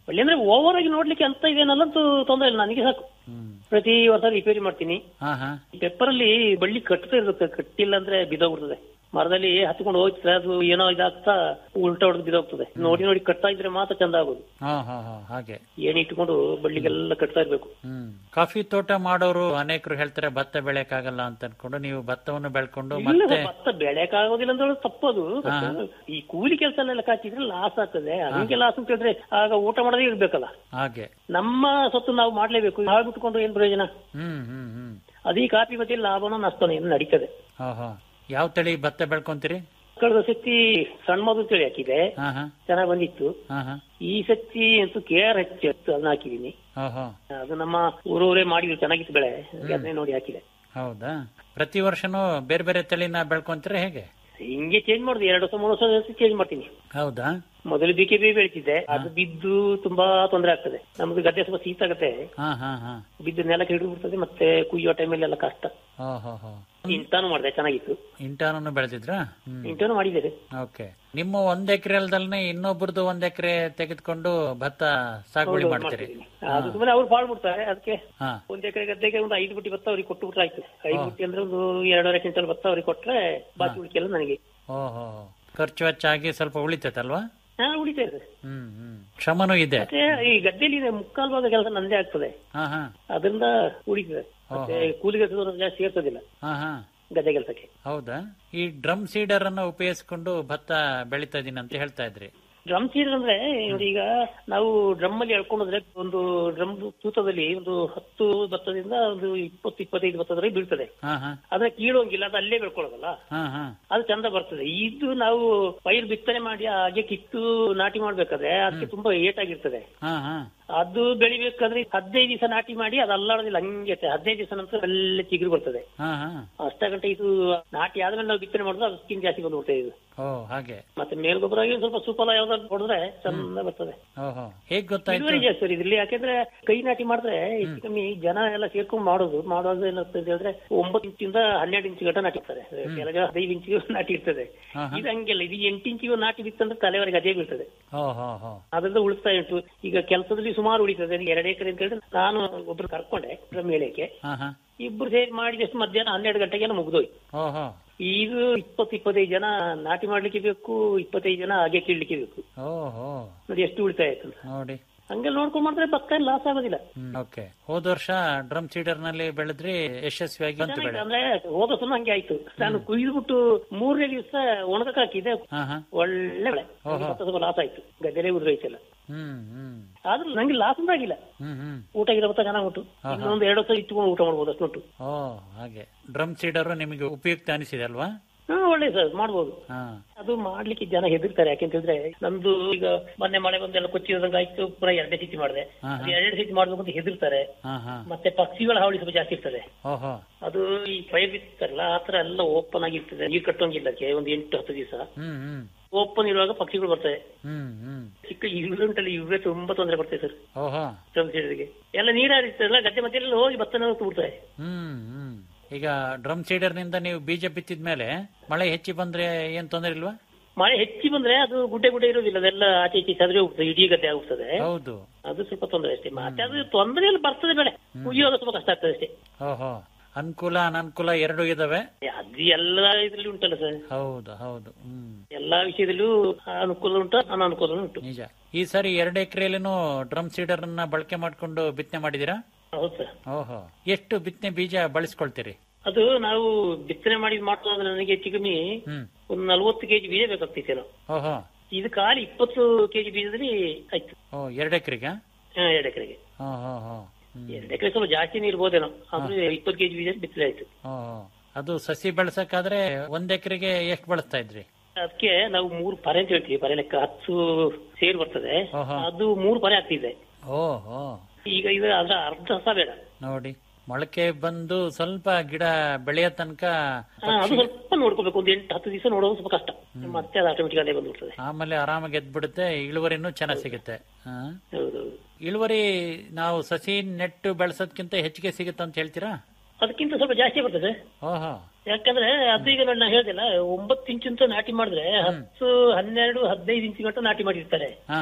ಬಳ್ಳಿ ಅಂದ್ರೆ ಓವರ್ ಆಗಿ ನೋಡ್ಲಿಕ್ಕೆ ಅಂತ ಇದೇನಲ್ಲ ಅಂತೂ ತೊಂದರೆ ಇಲ್ಲ ನನಗೆ ಸಾಕು ಹ್ಮ್ ಪ್ರತಿ ವರ್ಷ ರಿಪೇರಿ ಮಾಡ್ತೀನಿ ಹಾ ಹಾ ಪೆಪ್ಪರ್ ಅಲ್ಲಿ ಬಳ್ಳಿ ಕಟ್ತಾ ಇರುತ್ತೆ ಕಟ್ಟಿಲ್ಲ ಅಂದ್ರೆ ಬಿದ್ದೋಗ್ಬಿಡ್ತದೆ ಮರದಲ್ಲಿ ಹತ್ಕೊಂಡು ಹೋಗ್ತದೆ ಅದು ಏನೋ ಇದಾಗ್ತಾ ಉಲ್ಟಾ ಹೊಡೆದು ಬಿದ್ದೋಗ್ತದೆ ನೋಡಿ ನೋಡಿ ಕಟ್ತಾ ಇದ್ರೆ ಮಾತ್ರ ಚಂದ ಆಗೋದು ಹಾ ಹಾ ಹಾ ಹಾಗೆ ಏನ್ ಇಟ್ಕೊಂಡು ಬಳ್ಳಿಗೆಲ್ಲ ಕಟ್ತಾ ಇರ್ಬೇಕು ಹ್ಮ್ ಕಾಫಿ ತೋಟ ಮಾಡೋರು ಅನೇಕರು ಹೇಳ್ತಾರೆ ಭತ್ತ ಬೆಳೆಯಕ್ಕಾಗಲ್ಲ ಅಂತ ಅನ್ಕೊಂಡು ನೀವು ಭತ್ತವನ್ನು ಬೆಳ್ಕೊಂಡು ಇಲ್ಲ ಮತ್ತೆ ಭತ್ತ ಬೆಳೆಕ್ ಆಗೋದಿಲ್ಲ ಅಂತ ಹೇಳೋದು ತಪ್ಪದು ಹಾ. ಈ ಕೂಲಿ ಕೆಲಸ ಎಲ್ಲ ಕಾಚಿದ್ರೆ ಲಾಸ್ ಆಗ್ತದೆ ಹಂಗೆ ಲಾಸ್ ಅಂತ ಹೇಳಿದ್ರೆ ಆಗ ಊಟ ಮಾಡೋದೇ ಇರ್ಬೇಕಲ್ಲ ಹಾಗೆ ನಮ್ಮ ಸ್ವತ್ತು ನಾವು ಮಾಡ್ಲೇಬೇಕು ಹಾಳು ಬಿಟ್ಕೊಂಡು ಏನ್ ಪ್ರಯೋಜನ ಹ್ಮ್ ಹ್ಮ್ ಹ್ಮ್ ಅದೇ ಕಾಫಿ ಬತ್ತಿ ಲಾಭನೋ ನಷ್ಟನೋ ಏನು ನಡೀತದೆ ಹಾ ಹಾ ಯಾವ ತಳಿ ಭತ್ತ ಬೆಳ್ಕೊಂತೀರಿ ಕಳೆದ ಸತಿ ಸಣ್ಣ ಮಗು ತಿಳಿ ಹಾಕಿದೆ ಹಾ ಹಾ ಚೆನ್ನಾಗ್ ಬಂದಿತ್ತು ಹಾ ಹಾ ಈ ಸತಿ ಅಂತೂ ಕೇರ್ ಹೆಚ್ಚು ಅದನ್ನ ಹಾಕಿದೀನಿ ಹಾ ಹಾ ಅದು ನಮ್ಮ ಊರೂರೇ ಮಾಡಿದ್ರು ಚೆನ್ನಾಗಿತ್ತು ಬೆಳೆ ಅದನ್ನೇ ನೋಡಿ ಹಾಕಿದೆ ಹೌದಾ ಪ್ರತಿ ವರ್ಷನೂ ಬೇರೆ ಬೇರೆ ತಳಿನ ಬೆಳ್ಕೊಂತೀರ ಹೇಗೆ ಹಿಂಗೆ ಚೇಂಜ್ ಮಾಡುದು ಎರಡು ವರ್ಷ ಮೂರು ವರ್ಷ ಚೇಂಜ್ ಮಾಡ್ತೀನಿ ಹೌದಾ ಮೊದಲು ಬಿ ಕೆ ಬಿ ಬೆಳಿತಿದ್ದೆ ಅದು ಬಿದ್ದು ತುಂಬಾ ತೊಂದರೆ ಆಗ್ತದೆ ನಮ್ದು ಗದ್ದೆ ಸ್ವಲ್ಪ ಶೀತ ಆಗುತ್ತೆ ಹಾ ಹಾ ಹಾ ಬಿದ್ದು ನೆಲಕ್ಕೆ ಹಿಡಿದು ಬಿಡ್ತದೆ ಮತ್ತೆ ಕುಯ್ಯೋ ಟೈಮಲ್ಲಿ ಎಲ್ಲ ಕಷ್ಟ ಹೋ ಹೋ ಹೋ ಇಂತಾನು ಮಾಡಿದೆ ಚೆನ್ನಾಗಿತ್ತು ಇಂಟಾನು ಬೆಳೆದಿದ್ರಾ ಹ್ಮ್ ಇಂಟಾನು ಮಾಡಿದ್ದೇನೆ ಓಕೆ ನಿಮ್ಮ ಒಂದ್ ಎಕರೆ ಅಲ್ದಲ್ನೇ ಇನ್ನೊಬ್ರದ್ದು ಒಂದ್ ಎಕರೆ ತೆಗೆದುಕೊಂಡು ಭತ್ತ ಸಾಗುವಳಿ ಮಾಡ್ತೀರಿ ಅದು ಸುಮ್ಮನೆ ಅವ್ರು ಬಾಳ್ ಬಿಡ್ತಾರೆ ಅದಕ್ಕೆ ಹಾ ಒಂದ್ ಎಕರೆ ಗದ್ದೆಗೆ ಒಂದು ಐದು ಬುಟ್ಟಿ ಭತ್ತ ಅವ್ರಿಗೆ ಕೊಟ್ಟು ಬಿಟ್ರೆ ಆಯ್ತು ಐದು ಬುಟ್ಟಿ ಅಂದ್ರೆ ಒಂದು ಎರಡೂವರೆ ಕ್ವಿಂಟಲ್ ಭತ್ತ ಅವ್ರಿಗೆ ಕೊಟ್ರೆ ಬಾಕಿ ಉಳಿಕೆಲ್ಲ ನನಗೆ ಓ ಹೋ ಹೋ. ಖರ್ಚು ವೆಚ್ಚ ಆಗಿ ಸ್ವಲ್ಪ ಉಳಿತೈತಲ್ವಾ ಹಾ ಉಳಿತಾ ಇದೆ ಹ್ಮ್ ಹ್ಮ್ ಶ್ರಮನೂ ಇದೆ ಮತ್ತೆ ಈ ಗದ್ದೆಲಿ ಮುಕ್ಕಾಲ್ ಭಾಗ ಕೆಲಸ ನಂದೇ ಆಗ್ತದೆ ಹಾ ಹಾ ಅದರಿಂದ ಉಳಿತದೆ ಮತ್ತೆ ಕೂಲಿ ಕೆಲಸದವರು ಜಾಸ್ತಿ ಇರ್ತದಿಲ್ಲ ಹಾ ಹಾ ಗದ್ದೆ ಕೆಲಸಕ್ಕೆ ಹೌದಾ ಈ ಡ್ರಮ್ ಸೀಡರ್ ಅನ್ನ ಉಪಯೋಗಿಸ್ಕೊಂಡು ಭತ್ತ ಬೆಳಿತಾ ಇದೀನಿ ಅಂತ ಹೇಳ್ತಾ ಇದ್ರಿ ಡ್ರಮ್ ಸೀಡರ್ ಅಂದ್ರೆ ನೋಡಿ ಈಗ ನಾವು ಡ್ರಮ್ ಅಲ್ಲಿ ಎಳ್ಕೊಂಡ್ರೆ ಒಂದು ಡ್ರಮ್ ತೂತದಲ್ಲಿ ಒಂದು ಹತ್ತು ಭತ್ತದಿಂದ ಒಂದು ಇಪ್ಪತ್ತು ಇಪ್ಪತ್ತೈದು ಭತ್ತದವರೆಗೆ ಬೀಳ್ತದೆ ಹಾ ಹಾ ಅದನ್ನ ಕೀಳೋಂಗಿಲ್ಲ ಅದು ಅಲ್ಲೇ ಬೆಳ್ಕೊಳ್ಳೋದಲ್ಲ ಹಾ ಹಾ ಅದು ಚಂದ ಬರ್ತದೆ ಇದು ನಾವು ಪೈರು ಬಿತ್ತನೆ ಮಾಡಿ ಹಾಗೆ ಕಿತ್ತು ನಾಟಿ ಮಾಡ್ಬೇಕಾದ್ರೆ ಅದಕ್ಕೆ ತುಂಬಾ ಏಟಾಗಿರ್ತದೆ ಹಾ ಹಾ ಅದು ಬೆಳಿಬೇಕಾದ್ರೆ ಹದಿನೈದು ದಿವಸ ನಾಟಿ ಮಾಡಿ ಅದು ಅಲ್ಲಾಡೋದಿಲ್ಲ ಹಂಗೆ ಇರುತ್ತೆ. ಹದಿನೈದು ದಿವಸ ನಂತರ ಎಲ್ಲ ಚಿಗುರು ಬರ್ತದೆ ಹಾ ಹಾ ಅಷ್ಟ ಗಂಟೆ ಇದು ನಾಟಿ ಆದ್ಮೇಲೆ ನಾವು ಬಿತ್ತನೆ ಮಾಡಿದ್ರೆ ಅದಕ್ಕಿಂತ ಜಾಸ್ತಿ ಬಂದ್ಬಿಡ್ತದೆ ಇದು ಓ ಹಾಗೆ ಮತ್ತೆ ಮೇಲ್ಗೊಬ್ಬರ ಆಗಿ ಒಂದ್ ಸ್ವಲ್ಪ ಸುಫಲ ಯಾವ್ದಾದ್ರು ಹೊಡೆದ್ರೆ ಚಂದ ಬರ್ತದೆ ಓಹೋ ಹೇಗ್ ಗೊತ್ತಾಯ್ತು ಇಳುವರಿ ಜಾಸ್ತಿ ಸರ್ ಇದ್ರಲ್ಲಿ ಯಾಕೆಂದ್ರೆ ಕೈ ನಾಟಿ ಮಾಡಿದ್ರೆ ಹೆಚ್ಚು ಕಮ್ಮಿ ಜನ ಎಲ್ಲ ಸೇರ್ಕೊಂಡು ಮಾಡೋದು ಮಾಡೋದು ಏನಾಗ್ತದೆ ಅಂತ ಹೇಳಿದ್ರೆ ಒಂಬತ್ತು ಇಂಚಿಂದ ಹನ್ನೆರಡು ಇಂಚು ಗಂಟ ನಾಟಿರ್ತಾರೆ ಕೆಲ ಜನ ಹದಿನೈದು ಇಂಚಿಗೂ ನಾಟಿ ಇರ್ತದೆ ಹಾ, ಹಾ. ಇದು ಹಂಗಿಲ್ಲ ಇದು ಎಂಟು ಇಂಚಿಗೂ ನಾಟಿ ಬಿತ್ತಂದ್ರೆ ತಲೆವರೆಗೆ ಅದೇ ಬೀಳ್ತದೆ ಹೋ ಹೋ ಹೋ ಅದರಿಂದ ಉಳಿಸ್ತಾ ಉಂಟು ಈಗ ಕೆಲಸದಲ್ಲಿ ಸುಮಾರು ಉಳಿತದೆ ಎರಡು ಎಕರೆ ಅಂತ ಹೇಳಿದ್ರೆ ನಾನು ಒಬ್ರು ಕರ್ಕೊಂಡೆ ಡ್ರಮ್ ಮೇಳಕ್ಕೆ ಹಾ ಹಾ ಇಬ್ರು ಸೇರಿ ಮಾಡಿದಷ್ಟು ಮಧ್ಯಾಹ್ನ ಹನ್ನೆರಡು ಗಂಟೆಗೆಲ್ಲ ಮುಗ್ದೋಯ್ತು ಓ ಹೋ ಇದು ಇಪ್ಪತ್ತು ಇಪ್ಪತ್ತೈದು ಜನ ನಾಟಿ ಮಾಡ್ಲಿಕ್ಕೆ ಬೇಕು ಇಪ್ಪತ್ತೈದು ಜನ ಹಾಗೆ ಕೀಳ್ಲಿಕ್ಕೆ ಬೇಕು ಓ ಹೋ ನೋಡಿ ಎಷ್ಟು ಉಳಿತಾಯ ಆಯ್ತು ಅಂತ. ನೋಡಿ ಹಂಗೆಲ್ಲ ನೋಡ್ಕೊಂಡ್ ಮಾಡಿದ್ರೆ ಭತ್ತ ಲಾಸ್ ಆಗೋದಿಲ್ಲ ಓಕೆ ಹೋದ ವರ್ಷ ಡ್ರಮ್ ಸೀಡರ್ ನಲ್ಲಿ ಬೆಳೆದ್ರಿ ಯಶಸ್ವಿಯಾಗಿ ಬಂತು ಬೆಳೆ ಅಂದ್ರೆ ಹೋದ ವರ್ಷ ಹಂಗೆ ಆಯ್ತು ನಾನು ಕುಯ್ದ್ಬಿಟ್ಟು ಮೂರನೇ ದಿವಸ ಒಣಗಕ್ಕೆ ಹಾಕಿದೆ ಹಾ ಹಾ ಒಳ್ಳೆ ಬೆಳೆ ಓಹೋ. ಭತ್ತ ಸ್ವಲ್ಪ ಲಾಸ್ ಆಯ್ತು ಗದ್ದೆಲೆ ಉದುರೋಯ್ತಲ್ಲ ಹ್ಮ್ ಹ್ಮ್ ಆದ್ರೂ ನಂಗೆ ಲಾಸ್ ಆಗಿಲ್ಲ ಹ್ಮ್ ಹ್ಮ್ ಊಟ ಗಿಡ ಭತ್ತ ಚೆನ್ನಾಗ್ ಉಂಟು ಇನ್ನೊಂದು ಎರಡು ವರ್ಷ ಇಟ್ಕೊಂಡು ಊಟ ಮಾಡ್ಬೋದು ಅಷ್ಟು ಉಂಟು ಓ ಹಾಗೆ ಡ್ರಮ್ ಸೀಡರ್ ನಿಮಗೆ ಉಪಯುಕ್ತ ಅನಿಸಿದೆ ಅಲ್ವಾ ಹಾ ಒಳ್ಳೆ ಸರ್ ಮಾಡ್ಬೋದು ಹಾ ಅದು ಮಾಡ್ಲಿಕ್ಕೆ ಜನ ಹೆದರ್ತಾರೆ ಯಾಕೆಂತ ಹೇಳಿದ್ರೆ ನಮ್ದು ಈಗ ಮೊನ್ನೆ ಮಳೆ ಬಂದೆಲ್ಲ ಕೊಚ್ಚಿದಂಗ ಆಯ್ತು ಪುನಃ ಎರಡನೇ ಸ್ಥಿತಿ ಮಾಡಿದೆ ಹಾ, ಹಾ. ಎರಡನೇ ಸ್ಥಿತಿ ಮಾಡ್ಬೇಕು ಅಂತ ಹೆದರ್ತಾರೆ ಹಾ ಹಾ ಮತ್ತೆ ಪಕ್ಷಿಗಳ ಹಾವಳಿ ಸ್ವಲ್ಪ ಜಾಸ್ತಿ ಇರ್ತದೆ ಓಹೋ ಅದು ಈ ಪೈರ್ ಬಿತ್ತಾರಲ್ಲ ಆತರ ಎಲ್ಲ ಓಪನ್ ಆಗಿರ್ತದೆ ನೀರ್ ಕಟ್ಟೋಂಗಿಲ್ಲ ಅದಕ್ಕೆ ಒಂದು ಎಂಟು ಹತ್ತು ದಿವಸ ಹ್ಮ್ ಹ್ಮ್ ಓಪನ್ ಇರುವಾಗ ಪಕ್ಷಿಗಳು ಬರ್ತವೆ ಹ್ಮ್ ಹ್ಮ್ ಚಿಕ್ಕ ಇರುಂಟಲ್ಲಿ ಇವರೇ ತುಂಬಾ ತೊಂದರೆ ಬರ್ತದೆ ಸರ್ ಓಹೋ ಗೆ ಎಲ್ಲ ನೀರಾರಿರ್ತದಲ್ಲ ಗದ್ದೆ ಮಧ್ಯೆಲ್ಲ ಹೋಗಿ ಭತ್ತನ ಬಿಡ್ತವೆ ಹ್ಮ್ ಹ್ಮ್ ಈಗ ಡ್ರಮ್ ಸೀಡರ್ ನಿಂದ ನೀವು ಬೀಜ ಬಿತ್ತಿದ ಮೇಲೆ ಮಳೆ ಹೆಚ್ಚಿ ಬಂದ್ರೆ ಏನ್ ತೊಂದರೆ ಇಲ್ವಾ ಮಳೆ ಹೆಚ್ಚಿ ಬಂದ್ರೆ ಅದು ಗುಡ್ಡೆ ಗುಡ್ಡೆ ಇರೋದಿಲ್ಲ ಅದೆಲ್ಲ ಆಚೆ ಈಚೆ ಚದ್ರೆ ಹೋಗ್ತದೆ ಇಡೀ ಗದ್ದೆ ಆಗುತ್ತದೆ ಹೌದು ಅದು ಸ್ವಲ್ಪ ತೊಂದರೆ ಅಷ್ಟೇ ಮತ್ತೆ ಅದು ತೊಂದರೆ ಎಲ್ಲ ಬರ್ತದೆ ಬೆಳೆ ಕುಯ್ಯೋದು ಸ್ವಲ್ಪ ಕಷ್ಟ ಆಗ್ತದೆ ಅಷ್ಟೇ ಓಹೋ ಅನುಕೂಲ ಅನನುಕೂಲ ಎರಡು ಇದಾವೆ ಅದು ಎಲ್ಲ ಇದ್ರಲ್ಲಿ ಉಂಟಲ್ಲ ಸರ್ ಹೌದು ಹೌದು ಹ್ಮ್ ಎಲ್ಲಾ ವಿಷಯದಲ್ಲೂ ಅನುಕೂಲ ಉಂಟು ಅನಾನುಕೂಲ ಉಂಟು ನಿಜ ಈ ಸಾರಿ ಎರಡು ಎಕರೆಯಲ್ಲಿನೂ ಡ್ರಮ್ ಸೀಡರ್ ಅನ್ನ ಬಳಕೆ ಮಾಡ್ಕೊಂಡು ಬಿತ್ತನೆ ಮಾಡಿದೀರಾ ಹೌದು ಸರ್ ಓಹೋ ಎಷ್ಟು ಬಿತ್ತನೆ ಬೀಜ ಬಳಸ್ಕೊಳ್ತೀರಿ ಅದು ನಾವು ಬಿತ್ತನೆ ಮಾಡಿ ಮಾಡೋದಾದ್ರೆ ನನಗೆ ಹೆಚ್ಚು ಕಮ್ಮಿ ಹ್ಮ್ ಒಂದು ನಲ್ವತ್ತು ಕೆಜಿ ಬೀಜ ಬೇಕಾಗ್ತಿತ್ತೇನೋ ಓಹೋ ಇದು ಖಾಲಿ ಇಪ್ಪತ್ತು ಕೆಜಿ ಬೀಜದಲ್ಲಿ ಆಯ್ತು ಓ ಎರಡು ಎಕರೆಗೆ ಹಾ ಎರಡು ಎಕರೆಗೆ ಹೋ ಹೋ ಹೋ ಹ್ಮ್. ಎರಡು ಎಕರೆ ಸ್ವಲ್ಪ ಜಾಸ್ತಿನೇ ಇರ್ಬೋದೇನೋ ಆದ್ರೆ ಇಪ್ಪತ್ತು ಕೆಜಿ ಬೀಜ ಬಿತ್ತನೆ ಆಯ್ತು ಹೋ ಹೋ. ಅದು ಸಸಿ ಬೆಳೆಸಕ್ಕಾದ್ರೆ ಒಂದ್ ಎಕರೆಗೆ ಎಷ್ಟು ಬಳಸ್ತಾ ಇದ್ರಿ ಅದಕ್ಕೆ ನಾವು ಮೂರು ಪರೆ ಅಂತ ಹೇಳ್ತೀವಿ ಪರೆ ಲೆಕ್ಕ ಹತ್ತು ಸೇರು ಬರ್ತದೆ ಆಹಾ. ಅದು ಮೂರು ಪರೆ ಆಗ್ತಿದೆ ಓಹೋ ಈಗ ಇದು ಅದ್ರ ಅರ್ಧ ಸಹ ಬೇಡ ನೋಡಿ ಮೊಳಕೆ ಬಂದು ಸ್ವಲ್ಪ ಗಿಡ ಬೆಳೆಯೋ ತನಕ ಹಾ, ಅದು ಸ್ವಲ್ಪ ನೋಡ್ಕೋಬೇಕು ಒಂದು ಎಂಟು ಹತ್ತು ದಿವಸ ನೋಡೋದು ಸ್ವಲ್ಪ ಕಷ್ಟ ಮತ್ತೆ ಅದು ಆಟೋಮೆಟಿಕ್ ಅಲ್ಲೇ ಬಂದ್ಬಿಡ್ತದೆ ಆಮೇಲೆ ಆರಾಮಾಗಿ ಎದ್ಬಿಡುತ್ತೆ ಇಳುವರಿನೂ ಚೆನ್ನಾಗಿ ಸಿಗುತ್ತೆ ಹಾ ಹೌದೌದು ಇಳುವರಿ ನಾವು ಸಸಿ ನೆಟ್ಟು ಬೆಳೆಸೋದ್ಕಿಂತ ಹೆಚ್ಚಿಗೆ ಸಿಗುತ್ತೆ ಅಂತ ಹೇಳ್ತೀರಾ ಅದಕ್ಕಿಂತ ಸ್ವಲ್ಪ ಜಾಸ್ತಿ ಬರ್ತದೆ ಓಹೋ ಯಾಕಂದ್ರೆ ಅದು ಈಗ ನಾನು ಹೇಳ್ದಿಲ್ಲ ಒಂಬತ್ತು ಇಂಚು ಅಂತ ನಾಟಿ ಮಾಡಿದ್ರೆ ಹತ್ತು ಹನ್ನೆರಡು ಹದಿನೈದು ಇಂಚು ಗಂಟ ನಾಟಿ ಮಾಡಿರ್ತಾರೆ ಹಾ ಹಾ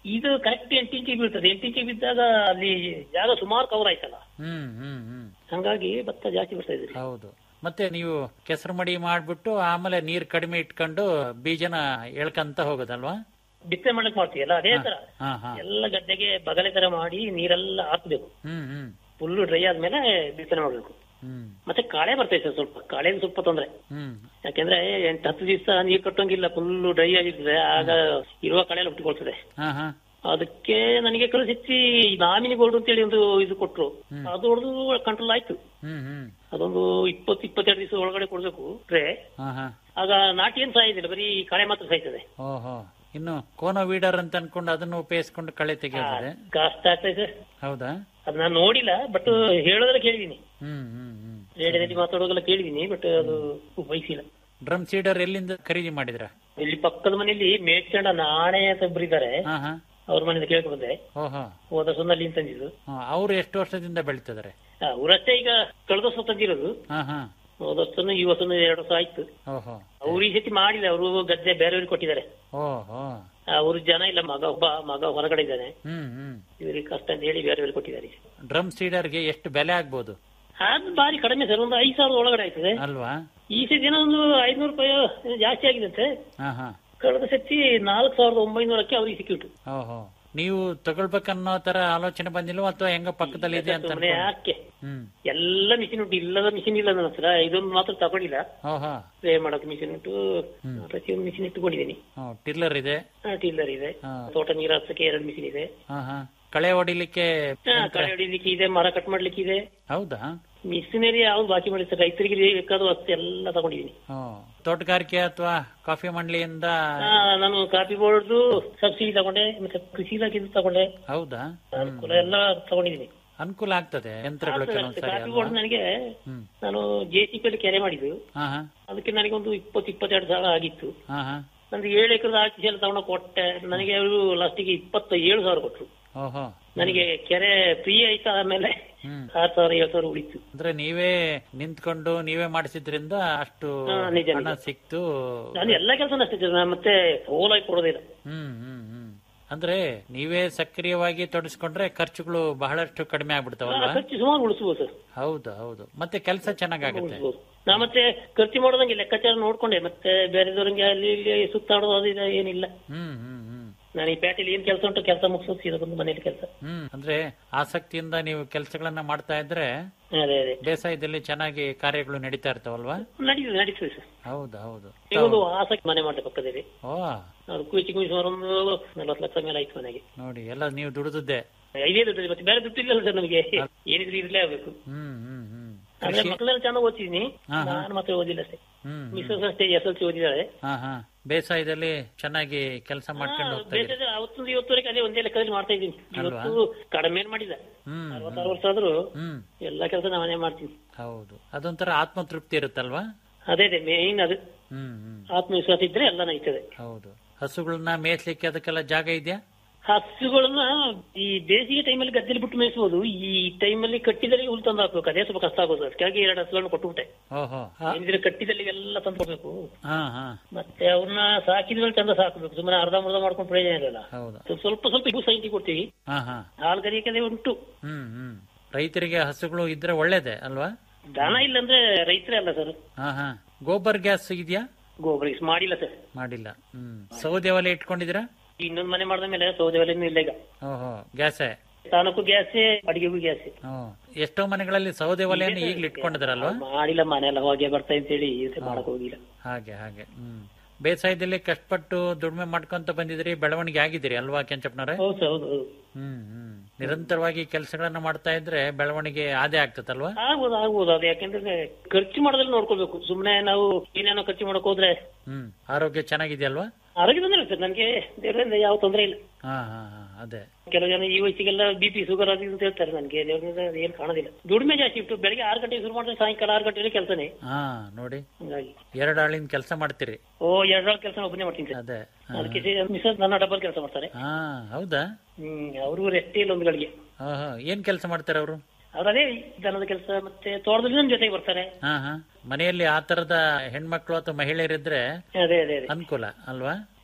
ಇದು ಕರೆಕ್ಟ್ ಎಂಟು ಇಂಚಿಗೆ ಬೀಳ್ತದೆ ಎಂಟು ಇಂಚಿಗೆ ಬಿದ್ದಾಗ ಅಲ್ಲಿ ಜಾಗ ಸುಮಾರು ಕವರ್ ಆಯ್ತಲ್ಲ ಹ್ಮ್ ಹ್ಮ್ ಹ್ಮ್ ಹಂಗಾಗಿ ಭತ್ತ ಜಾಸ್ತಿ ಬರ್ತಾ ಇದ್ರಿ ಹೌದು ಮತ್ತೆ ನೀವು ಕೆಸರು ಮಡಿ ಮಾಡ್ಬಿಟ್ಟು ಆಮೇಲೆ ನೀರ್ ಕಡಿಮೆ ಇಟ್ಕೊಂಡು ಬೀಜನ ಎಳ್ಕಂತ ಹೋಗೋದಲ್ವಾ ಬಿತ್ತನೆ ಮಾಡಕ್ ಮಾಡ್ತೀವಲ್ಲ ಅದೇ ತರ ಹಾ ಹಾ ಎಲ್ಲ ಗದ್ದೆಗೆ ಬಗಲೆ ತರ ಮಾಡಿ ನೀರೆಲ್ಲ ಹಾಕ್ಬೇಕು ಹ್ಮ್ ಹ್ಮ್ ಫುಲ್ ಡ್ರೈ ಆದ್ಮೇಲೆ ಬಿತ್ತನೆ ಮಾಡ್ಬೇಕು ಹ್ಮ್ ಮತ್ತೆ ಕಳೆ ಬರ್ತೈತೆ ಸರ್ ಸ್ವಲ್ಪ ಕಳೆ ಸ್ವಲ್ಪ ತೊಂದ್ರೆ ಹ್ಮ್ ಯಾಕೆಂದ್ರೆ ಎಂಟು ಹತ್ತು ದಿವಸ ನೀರ್ ಕಟ್ಟೋಂಗಿಲ್ಲ ಫುಲ್ ಡ್ರೈ ಆಗಿರ್ತದೆ ಆಗ ಇರುವ ಕಳೆ ಎಲ್ಲ ಹುಟ್ಟಿಕೊಳ್ತದೆ ಹಾ ಹಾ ಅದಕ್ಕೆ ನನಗೆ ಕಳಿಸಿ ನಾಮಿನಿ ಗೋಲ್ಡ್ ಅಂತೇಳಿ ಒಂದು ಇದು ಕೊಟ್ರು ಅದು ಹೊಡೆದು ಕಂಟ್ರೋಲ್ ಆಯ್ತು ಹ್ಮ್ ಹ್ಮ್ ಅದೊಂದು ಇಪ್ಪತ್ತು ಇಪ್ಪತ್ತೆರಡು ದಿವಸ ಒಳಗಡೆ ಕೊಡ್ಬೇಕು ಟ್ರೇ ಹಾ ಹಾ ಆಗ ನಾಟಿ ಏನ್ ಸಾಯಿದಿಲ್ಲ ಬರೀ ಕಳೆ ಮಾತ್ರ ಸಾಯ್ತದೆ ಓಹೋ ಇನ್ನು ಕೋನೋ ವೀಡರ್ ಅಂತ ಅನ್ಕೊಂಡು ಅದನ್ನು ಉಪಯೋಗಿಸ್ಕೊಂಡು ಕಳೆ ತೆಗೆಯೋದಿದೆ ಕಷ್ಟ ಆಗ್ತೈತೆ ಹೌದಾ ಅದು ನಾನು ನೋಡಿಲ್ಲ ಬಟ್ ಹೇಳೋದ್ರೆ ಕೇಳಿದೀನಿ ಹ್ಮ್ ಹ್ಮ್ ಹ್ಮ್ ರೇಡಿಯೋದಲ್ಲಿ ಮಾತಾಡೋದೆಲ್ಲ ಕೇಳಿದೀನಿ ಬಟ್ ಅದು ಉಪಯೋಗಿಸಿಲ್ಲ ಡ್ರಮ್ ಸೀಡರ್ ಎಲ್ಲಿಂದ ಖರೀದಿ ಮಾಡಿದ್ರ ಇಲ್ಲಿ ಪಕ್ಕದ ಮನೆಯಲ್ಲಿ ಮೇಡ್ಚಂಡ ನಾಣೆ ಅಂತ ಒಬ್ರಿದ್ದಾರೆ ಹಾ ಹಾ ಅವ್ರ ಮನೆಯಿಂದ ಕೇಳ್ಕೊಂಡೆ ಓಹೋ ಹೋದ ಸೊನ್ನಲ್ಲಿ ತಂದಿದ್ದು ಅವ್ರು ಎಷ್ಟು ವರ್ಷದಿಂದ ಬೆಳೀತಿದಾರೆ ಅವರಷ್ಟೇ ಈಗ ಕಳೆದ ವರ್ಷ ತಂದಿರೋದು ಹಾ ಹಾ ಹೋದ ವರ್ಷನು ಈ ವರ್ಷನು ಎರಡು ವರ್ಷ ಆಯ್ತು ಓಹೋ ಅವ್ರು ಈ ಸತಿ ಮಾಡಿಲ್ಲ ಅವರು ಗದ್ದೆ ಬೇರೆಯವ್ರಿಗೆ ಕೊಟ್ಟಿದ್ದಾರೆ ಓಹೋ ಅವ್ರ ಜನ ಇಲ್ಲ ಮಗ ಒಬ್ಬ ಮಗ ಹೊರಗಡೆ ಇದ್ದಾನೆ ಹ್ಮ್ ಹ್ಮ್ ಇವರಿಗೆ ಕಷ್ಟ ಅಂತ ಹೇಳಿ ಬೇರೆಯವ್ರಿಗೆ ಕೊಟ್ಟಿದ್ದಾರೆ ಡ್ರಮ್ ಸೀಡರ್ಗೆ ಎಷ್ಟು ಬೆಲೆ ಆಗ್ಬೋದು ಅದು ಬಾರಿ ಕಡಿಮೆ ಸರ್ ಒಂದು ಐದು ಸಾವಿರದ ಒಳಗಡೆ ಆಯ್ತದೆ ಅಲ್ವಾ ಈ ಸತಿ ಏನೋ ಒಂದು ಐದ್ನೂರು ರೂಪಾಯಿ ಜಾಸ್ತಿ ಆಗಿದಂತೆ ಹಾ ಹಾ ಕಳೆದ ಸತಿ ನಾಲ್ಕು ಸಾವಿರದ ಒಂಬೈನೂರಕ್ಕೆ ಅವ್ರಿಗೆ ಸಿಕ್ಕಿತ್ತು ಓಹೋ ನೀವು ತಗೊಳ್ಬೇಕನ್ನೋ ತರ ಆಲೋಚನೆ ಬಂದಿಲ್ವಾ ಅಥವಾ ಹೆಂಗ ಪಕ್ಕದಲ್ಲಿ ಇದೆ ಅಂತ ಸುಮ್ಮನೆ ಅನ್ಕೊಂಡು? ಯಾಕೆ ಹ್ಮ್ ಎಲ್ಲ ಮಿಷಿನ್ ಉಂಟು ಇಲ್ಲದ ಮಿಷಿನ್ ಇಲ್ಲ ನನ್ನ ಹತ್ರ ಇದೊಂದು ಮಾತ್ರ ತಗೊಂಡಿಲ್ಲ ಓಹೋ ಸ್ಪ್ರೇ ಮಾಡಕ್ ಮಿಷಿನ್ ಉಂಟು ಪ್ರತಿಯೊಂದು ಮಿಷಿನ್ ಇಟ್ಟುಕೊಂಡಿದ್ದೀನಿ ಟಿಲ್ಲರ್ ಇದೆ ಟೀಲರ್ ಇದೆ ಹಾ. ತೋಟ ನೀರು ಹಾಕ್ಸಕ್ಕೆ ಎರಡು ಮಿಷಿನ್ ಇದೆ ಹಾ ಹಾ ಕಳೆ ಹೊಡಿಲಿಕ್ಕೆ ಹಾ, ಕಳೆ ಹೊಡಿಲಿಕ್ಕೆ ಇದೆ ಮರ ಕಟ್ ಮಾಡ್ಲಿಕ್ಕೆ ಇದೆ ಹೌದಾ ಮಿಷಿನರಿ ಯಾವ್ದು ಬಾಕಿ ಮಾಡಿದ್ರೆ ರೈತರಿಗೆ ಬೇಕಾದ ವಸ್ತು ಎಲ್ಲ ತಗೊಂಡಿದ್ದೀನಿ ಹ್ಮ್ ತೋಟಗಾರಿಕೆ ಅಥವಾ ಕಾಫಿ ಮಂಡಳಿಯಿಂದ ಹಾ, ನಾನು ಕಾಫಿ ಬೋರ್ಡ್ ಸಬ್ಸಿಡಿ ತಗೊಂಡೆ ಮತ್ತೆ ಕೃಷಿ ಇಲಾಖೆದು ತಗೊಂಡೆ ಹೌದಾ ಅನುಕೂಲ ಎಲ್ಲ ತಗೊಂಡಿದ್ದೀನಿ ಅನುಕೂಲ ಆಗ್ತದೆ ಯಂತ್ರಗಳು ಕೆಲವೊಂದ್ಸರಿ ಕಾಫಿ ಅಲ್ವಾ ಬೋರ್ಡ್ ನನಗೆ ಹ್ಮ್ ನಾನು ಜೆ ಸಿ ಪಿ ಕೆರೆ ಮಾಡಿದ್ದು ಹಾ ಹಾ ಅದಕ್ಕೆ ನನಗೆ ಒಂದು ಇಪ್ಪತ್ತು ಇಪ್ಪತ್ತೆರಡು ಸಾವಿರ ಆಗಿತ್ತು ಹಾ ಹಾ ನಂದು ಏಳು ಎಕರೆ ಆರ್ಟಿಸಿ ಎಲ್ಲ ತಗೊಂಡು ಕೊಟ್ಟೆ ನನಗೆ ಅವರು ಲಾಸ್ಟಿಗೆ ಇಪ್ಪತ್ತ ಏಳು ಸಾವಿರ ಕೊಟ್ರು ಓಹೋ ನನಗೆ ಕೆರೆ ಫ್ರೀ ಆಯ್ತಾ ಆಮೇಲೆ ಹ್ಮ್ ಆರು ಸಾವಿರ ಏಳು ಸಾವಿರ ಉಳಿತು ಅಂದ್ರೆ ನೀವೇ ನಿಂತ್ಕೊಂಡು ನೀವೇ ಮಾಡಿಸಿದ್ರಿಂದ ಅಷ್ಟು ಹಾ, ನಿಜ, ಹಣ ನಿಜ. ಸಿಕ್ತು ನಾನು ಎಲ್ಲ ಕೆಲಸ ಅಷ್ಟೇ ಸರ್, ನಾನು ಮತ್ತೆ ಹೋಲಾಗಿ ಕೊಡೋದಿಲ್ಲ ಹ್ಮ್ ಹ್ಮ್ ಹ್ಮ್ ಅಂದ್ರೆ ನೀವೇ ಸಕ್ರಿಯವಾಗಿ ತೊಡಸ್ಕೊಂಡ್ರೆ ಖರ್ಚುಗಳು ಬಹಳಷ್ಟು ಕಡಿಮೆ ಆಗ್ಬಿಡ್ತಾವಲ್ವಾ ಖರ್ಚು ಸುಮಾರು ಉಳಿಸ್ಬೋದು ಸರ್ ಹೌದು ಹೌದು ಮತ್ತೆ ಕೆಲಸ ಚೆನ್ನಾಗಾಗುತ್ತೆ ಉಳಿಸ್ಬೋದು ನಾ ಮತ್ತೆ ಖರ್ಚು ಮಾಡೋದಂಗೆ ಲೆಕ್ಕಾಚಾರ ನೋಡ್ಕೊಂಡೆ ಮತ್ತೆ ಬೇರೆದವ್ರಿಗೆ ಅಲ್ಲಿ ಇಲ್ಲಿ ಸುತ್ತಾಡೋದು ಅದು ಇದು ಏನಿಲ್ಲ ಹ್ಮ್ ಹ್ಮ್ ಹ್ಮ್ ನಾನು ಈ ಪೇಟೆಯಲ್ಲಿ ಏನ್ ಕೆಲಸ ಉಂಟು ಕೆಲಸ ಮುಗಿಸೋದು ಸೀದಾ ಬಂದು ಮನೇಲಿ ಕೆಲಸ ಹ್ಮ್ ಅಂದ್ರೆ ಆಸಕ್ತಿಯಿಂದ ನೀವು ಕೆಲಸಗಳನ್ನ ಮಾಡ್ತಾ ಇದ್ರೆ ಅದೇ ಅದೇ ಬೇಸಾಯದಲ್ಲಿ ಚೆನ್ನಾಗಿ ಕಾರ್ಯಗಳು ನಡೀತಾ ಇರ್ತಾವಲ್ವಾ ನಡೀತದೆ ನಡೀತದೆ ಸರ್ ಹೌದು ಹೌದು ಈಗ ಒಂದು ಆಸಕ್ತಿ ಮನೆ ಮಾಡಿ ಪಕ್ಕದಲ್ಲಿ ಓ ಅದು ಕುಯ್ಚಿ ಕುಯ್ಚಿ ಸುಮಾರು ಒಂದು ನಲ್ವತ್ತು ಲಕ್ಷ ಮೇಲೆ ಆಯ್ತು ಮನೆಗೆ ನೋಡಿ ಎಲ್ಲ ನೀವು ದುಡಿದದ್ದೇ ಇದೇ ದುಡ್ಡು ಮತ್ತೆ ಬೇರೆ ದುಡ್ಡು ಇಲ್ಲ ಸರ್ ನಮಗೆ ಏನಿದ್ರು ಇರ್ಲೇ ಆಗ್ಬೇಕು ಹ್ಮ್ ಹ್ಮ್ ಹ್ಮ್ ಅಂದ್ರೆ ಮಕ್ಕಳೆಲ್ಲ ಚೆನ್ನಾಗಿ ಓದ್ತಿದ್ದೀನಿ ಹಾ, ಹಾ. ನಾನು ಮತ್ತೆ ಓದಿಲ್ಲ ಅಷ್ಟೇ ಹ್ಮ್ ಮಿಸ್ಸಸ್ ಅಷ್ಟೇ ಎಸ್ ಎಲ್ ಸಿ ಓದಿದ್ದಾಳೆ ಹಾ ಹಾ ಬೇಸಾಯದಲ್ಲಿ ಚೆನ್ನಾಗಿ ಕೆಲಸ ಮಾಡ್ಕೊಂಡು ಹೋಗ್ತಾ ಇದ್ದೀರಿ ಬೇಸದ ಅವತ್ತೊಂದು ಇವತ್ತುವರೆಗೆ ಅದೇ ಒಂದೇ ಲೆಕ್ಕದಲ್ಲಿ ಮಾಡ್ತಾ ಇದ್ದೀನಿ ಅಲ್ವಾ? ಇವತ್ತು ಕಡಿಮೆ ಏನ್ ಮಾಡಿಲ್ಲ ಹ್ಮ್ ಅರವತ್ತಾರು ವರ್ಷ ಆದ್ರೂ ಹ್ಮ್ ಎಲ್ಲಾ ಕೆಲಸ ನಾನೇ ಮಾಡ್ತೀನಿ ಹೌದು ಅದೊಂಥರ ಆತ್ಮತೃಪ್ತಿ ಇರುತ್ತಲ್ವಾ ಅದೇ ಅದೇ ಮೇನ್ ಅದು ಹ್ಮ್ ಹ್ಮ್ ಆತ್ಮವಿಶ್ವಾಸ ಇದ್ರೆ ಎಲ್ಲ ನಡೀತದೆ ಹೌದು ಹಸುಗಳನ್ನ ಮೇಯ್ಸ್ಲಿಕ್ಕೆ ಅದಕ್ಕೆಲ್ಲ ಜಾಗ ಇದೆಯಾ ಹಸುಗಳನ್ನ ಈ ಬೇಸಿಗೆ ಟೈಮಲ್ಲಿ ಗದ್ದೆಲಿ ಬಿಟ್ಟು ಮೇಯಿಸಬಹುದು ಈ ಟೈಮಲ್ಲಿ ಕಟ್ಟಿದಲ್ಲಿ ಹುಲ್ ತಂದು ಹಾಕ್ಬೇಕು ಅದೇ ಸ್ವಲ್ಪ ಕಷ್ಟ ಆಗೋದು ಅದಕ್ಕಾಗಿ ಎರಡು ಹಸುಗಳನ್ನು ಕೊಟ್ಟುಬಿಟ್ಟೆ ಓಹೋ ಏನಿದ್ರೆ ಕಟ್ಟಿದಲ್ಲಿ ಎಲ್ಲ ತಂದು ಕೊಡ್ಬೇಕು ಹಾ ಹಾ ಮತ್ತೆ ಅವ್ರನ್ನ ಸಾಕಿದ್ಮೇಲೆ ಚಂದ ಸಾಕಬೇಕು ಸುಮ್ಮನೆ ಅರ್ಧ ಮುರ್ಧ ಮಾಡ್ಕೊಂಡು ಪ್ರಯೋಜನ ಇರಲ್ಲ ಹೌದು ಸ್ವಲ್ಪ ಸ್ವಲ್ಪ ಸ್ವಲ್ಪ ಇವು ಸೈಂಟಿ ಕೊಡ್ತೀವಿ ಹಾ ಹಾ ಹಾಲು ಕರಿಯಕ್ಕೆ ಉಂಟು ಹ್ಮ್ ಹ್ಮ್ ರೈತರಿಗೆ ಹಸುಗಳು ಇದ್ರೆ ಒಳ್ಳೇದೆ ಅಲ್ವಾ ದನ ಇಲ್ಲಂದ್ರೆ ರೈತರೇ ಅಲ್ಲ ಸರ್ ಹಾ ಹಾ ಗೋಬರ್ ಗ್ಯಾಸ್ ಇದೆಯಾ ಗೊಬ್ಬರ ಇಸ್ ಮಾಡಿಲ್ಲ ಸರ್ ಮಾಡಿಲ್ಲ ಹ್ಮ್ ಸೌದೆ ಒಲೆ ಇಟ್ಕೊಂಡಿದ್ದೀರಾ ಇನ್ನೊಂದು ಮನೆ ಮಾಡಿದ ಮೇಲೆ ಸೌದೆ ಒಲೆನೂ ಇಲ್ಲ ಈಗ ಓಹೋ ಗ್ಯಾಸೇ ಸ್ನಾನಕ್ಕೂ ಗ್ಯಾಸೇ ಅಡಿಗೆಗೂ ಗ್ಯಾಸೇ ಹ್ಮ್ ಎಷ್ಟೋ ಮನೆಗಳಲ್ಲಿ ಸೌದೆ ಒಲೆಯನ್ನು ಈಗಲೂ ಇಟ್ಕೊಂಡಿದಾರಲ್ವಾ ಮಾಡಿಲ್ಲ ಮನೆ ಎಲ್ಲ ಹೊಗೆ ಬರ್ತಾ ಅಂತೇಳಿ ಇದು ಮಾಡಕ್ ಹೋಗಿಲ್ಲ ಹಾಗೆ ಹಾಗೆ ಹ್ಮ್ ಬೇಸಾಯದಲ್ಲಿ ಕಷ್ಟಪಟ್ಟು ದುಡಿಮೆ ಮಾಡ್ಕೊಂತ ಬಂದಿದ್ರಿ ಬೆಳವಣಿಗೆ ಆಗಿದ್ದೀರಿ ಅಲ್ವಾ ಕೆಂಚಪ್ಪನವ್ರೆ ಹೌದು ಸರ್, ಹೌದು ಹೌದು ಹ್ಮ್ ಹ್ಮ್ ನಿರಂತರವಾಗಿ ಕೆಲಸಗಳನ್ನ ಮಾಡ್ತಾ ಇದ್ರೆ ಬೆಳವಣಿಗೆ ಆದೇ ಆಗ್ತದಲ್ವಾ ಆಗ್ಬೋದು ಆಗ್ಬೋದು ಅದು ಯಾಕೆಂದ್ರೆ ಖರ್ಚು ಮಾಡೋದ್ರಲ್ಲಿ ನೋಡ್ಕೊಳ್ಬೇಕು ಸುಮ್ನೆ ನಾವು ಏನೇನೋ ಖರ್ಚು ಮಾಡಕ್ ಹೋದ್ರೆ ಹ್ಮ್ ಆರೋಗ್ಯ ಚೆನ್ನಾಗಿದೆಯಲ್ವಾ ಆರೋಗ್ಯ ತೊಂದ್ರೆ ಸರ್ ನನಗೆ ದೇವರಿಂದ ಯಾವ ತೊಂದರೆ ಇಲ್ಲ ಹಾ ಹಾ ಹಾ ಅದೇ ಕೆಲವು ಜನ ಈ ವಯಸ್ಸಿಗೆಲ್ಲ ಬಿ ಪಿ ಶುಗರ್ ಅದು ಇದು ಅಂತ ಹೇಳ್ತಾರೆ ನನಗೆ ದೇವರಿಂದ ಏನ್ ಕಾಣೋದಿಲ್ಲ ದುಡಿಮೆ ಜಾಸ್ತಿ ಇಟ್ಟು ಬೆಳಿಗ್ಗೆ ಆರು ಗಂಟೆಗೆ ಶುರು ಮಾಡಿದ್ರೆ ಸಾಯಂಕಾಲ ಆರು ಗಂಟೆಗೆ ಕೆಲಸನೇ ಹಾ ನೋಡಿ ಹಂಗಾಗಿ ಎರಡು ಆಳಿನ ಕೆಲಸ ಮಾಡ್ತೀರಿ ಓ ಎರಡು ಕೆಲಸ ಒಬ್ಬನೇ ಮಾಡ್ತೀನಿ ಸರ್ ಅದೇ ಹಾ. ಅದಕ್ಕೆ ಮಿಸಸ್ ನನ್ನ ಡಬಲ್ ಕೆಲಸ ಮಾಡ್ತಾರೆ ಹಾ ಹೌದಾ ಹ್ಮ್ ಅವ್ರಿಗೂ ರೆಸ್ಟ್ ಇಲ್ಲ ಒಂದು ಗಳಿಗೆ ಹಾ ಹಾ ಏನ್ ಕೆಲಸ ಮಾಡ್ತಾರೆ ಅವರು ಅವ್ರು ಅದೇ ದನದ ಕೆಲಸ ಮತ್ತೆ ತೋಟದಲ್ಲಿ ನಮ್ಮ ಜೊತೆಗೆ ಬರ್ತಾರೆ ಹಾ ಹಾ ಮನೆಯಲ್ಲಿ ಆ ತರದ ಹೆಣ್ಮಕ್ಳು ಅಥವಾ ಮಹಿಳೆಯರಿದ್ರೆ ಅದೇ ಅದೇ ಅದೇ ಅನುಕೂಲ ಅಲ್ವಾ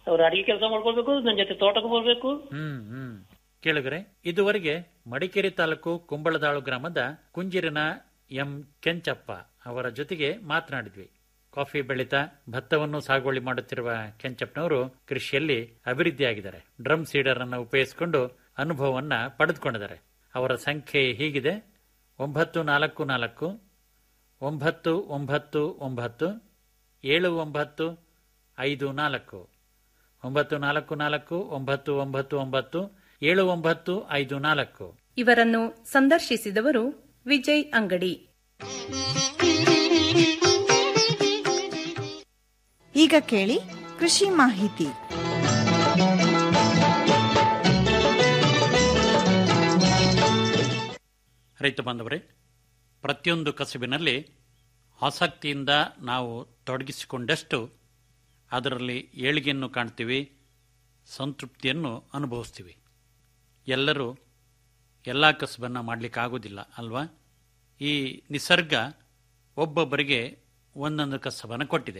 ಅವ್ರು ಅಡಿಗೆ ಕೆಲಸ ಮಾಡ್ಕೊಳ್ಬೇಕು ನನ್ನ ಜೊತೆ ತೋಟಕ್ಕೆ ಬರ್ಬೇಕು ಹ್ಮ್ ಹ್ಮ್ ಕೇಳಿದ್ರೆ ಇದುವರೆಗೆ ಮಡಿಕೇರಿ ತಾಲೂಕು ಕುಂಬಳದಾಳು ಗ್ರಾಮದ ಕುಂಜಿರಿನ ಎಂ ಕೆಂಚಪ್ಪ ಅವರ ಜೊತೆಗೆ ಮಾತನಾಡಿದ್ವಿ ಕಾಫಿ ಬೆಳೀತಾ ಭತ್ತವನ್ನು ಸಾಗುವಳಿ ಮಾಡುತ್ತಿರುವ ಕೆಂಚಪ್ಪನವರು ಕೃಷಿಯಲ್ಲಿ ಅಭಿವೃದ್ಧಿಯಾಗಿದ್ದಾರೆ ಡ್ರಮ್ ಸೀಡರ್ ಅನ್ನು ಉಪಯೋಗಿಸಿಕೊಂಡು ಅನುಭವವನ್ನ ಪಡೆದುಕೊಂಡಿದ್ದಾರೆ ಅವರ ಸಂಖ್ಯೆ ಹೀಗಿದೆ ಒಂಬತ್ತು ನಾಲ್ಕು ನಾಲ್ಕು ಒಂಬತ್ತು ಒಂಬತ್ತು ಒಂಬತ್ತು ಏಳು ಒಂಬತ್ತು ಐದು ನಾಲ್ಕು ಒಂಬತ್ತು ನಾಲ್ಕು ನಾಲ್ಕು ಒಂಬತ್ತು ಒಂಬತ್ತು ಒಂಬತ್ತು ಏಳು ಒಂಬತ್ತು ಐದು ನಾಲ್ಕು ಇವರನ್ನು ಸಂದರ್ಶಿಸಿದವರು ವಿಜಯ್ ಅಂಗಡಿ ಈಗ ಕೇಳಿ ಕೃಷಿ ಮಾಹಿತಿ ರೈತ ಬಾಂಧವರೇ ಪ್ರತಿಯೊಂದು ಕಸುಬಿನಲ್ಲಿ ಆಸಕ್ತಿಯಿಂದ ನಾವು ತೊಡಗಿಸಿಕೊಂಡಷ್ಟು ಅದರಲ್ಲಿ ಏಳಿಗೆಯನ್ನು ಕಾಣ್ತೀವಿ ಸಂತೃಪ್ತಿಯನ್ನು ಅನುಭವಿಸ್ತೀವಿ ಎಲ್ಲರೂ ಎಲ್ಲ ಕಸುಬನ್ನು ಮಾಡಲಿಕ್ಕಾಗೋದಿಲ್ಲ ಅಲ್ವಾ ಈ ನಿಸರ್ಗ ಒಬ್ಬೊಬ್ಬರಿಗೆ ಒಂದೊಂದು ಕಸಬನ್ನು ಕೊಟ್ಟಿದೆ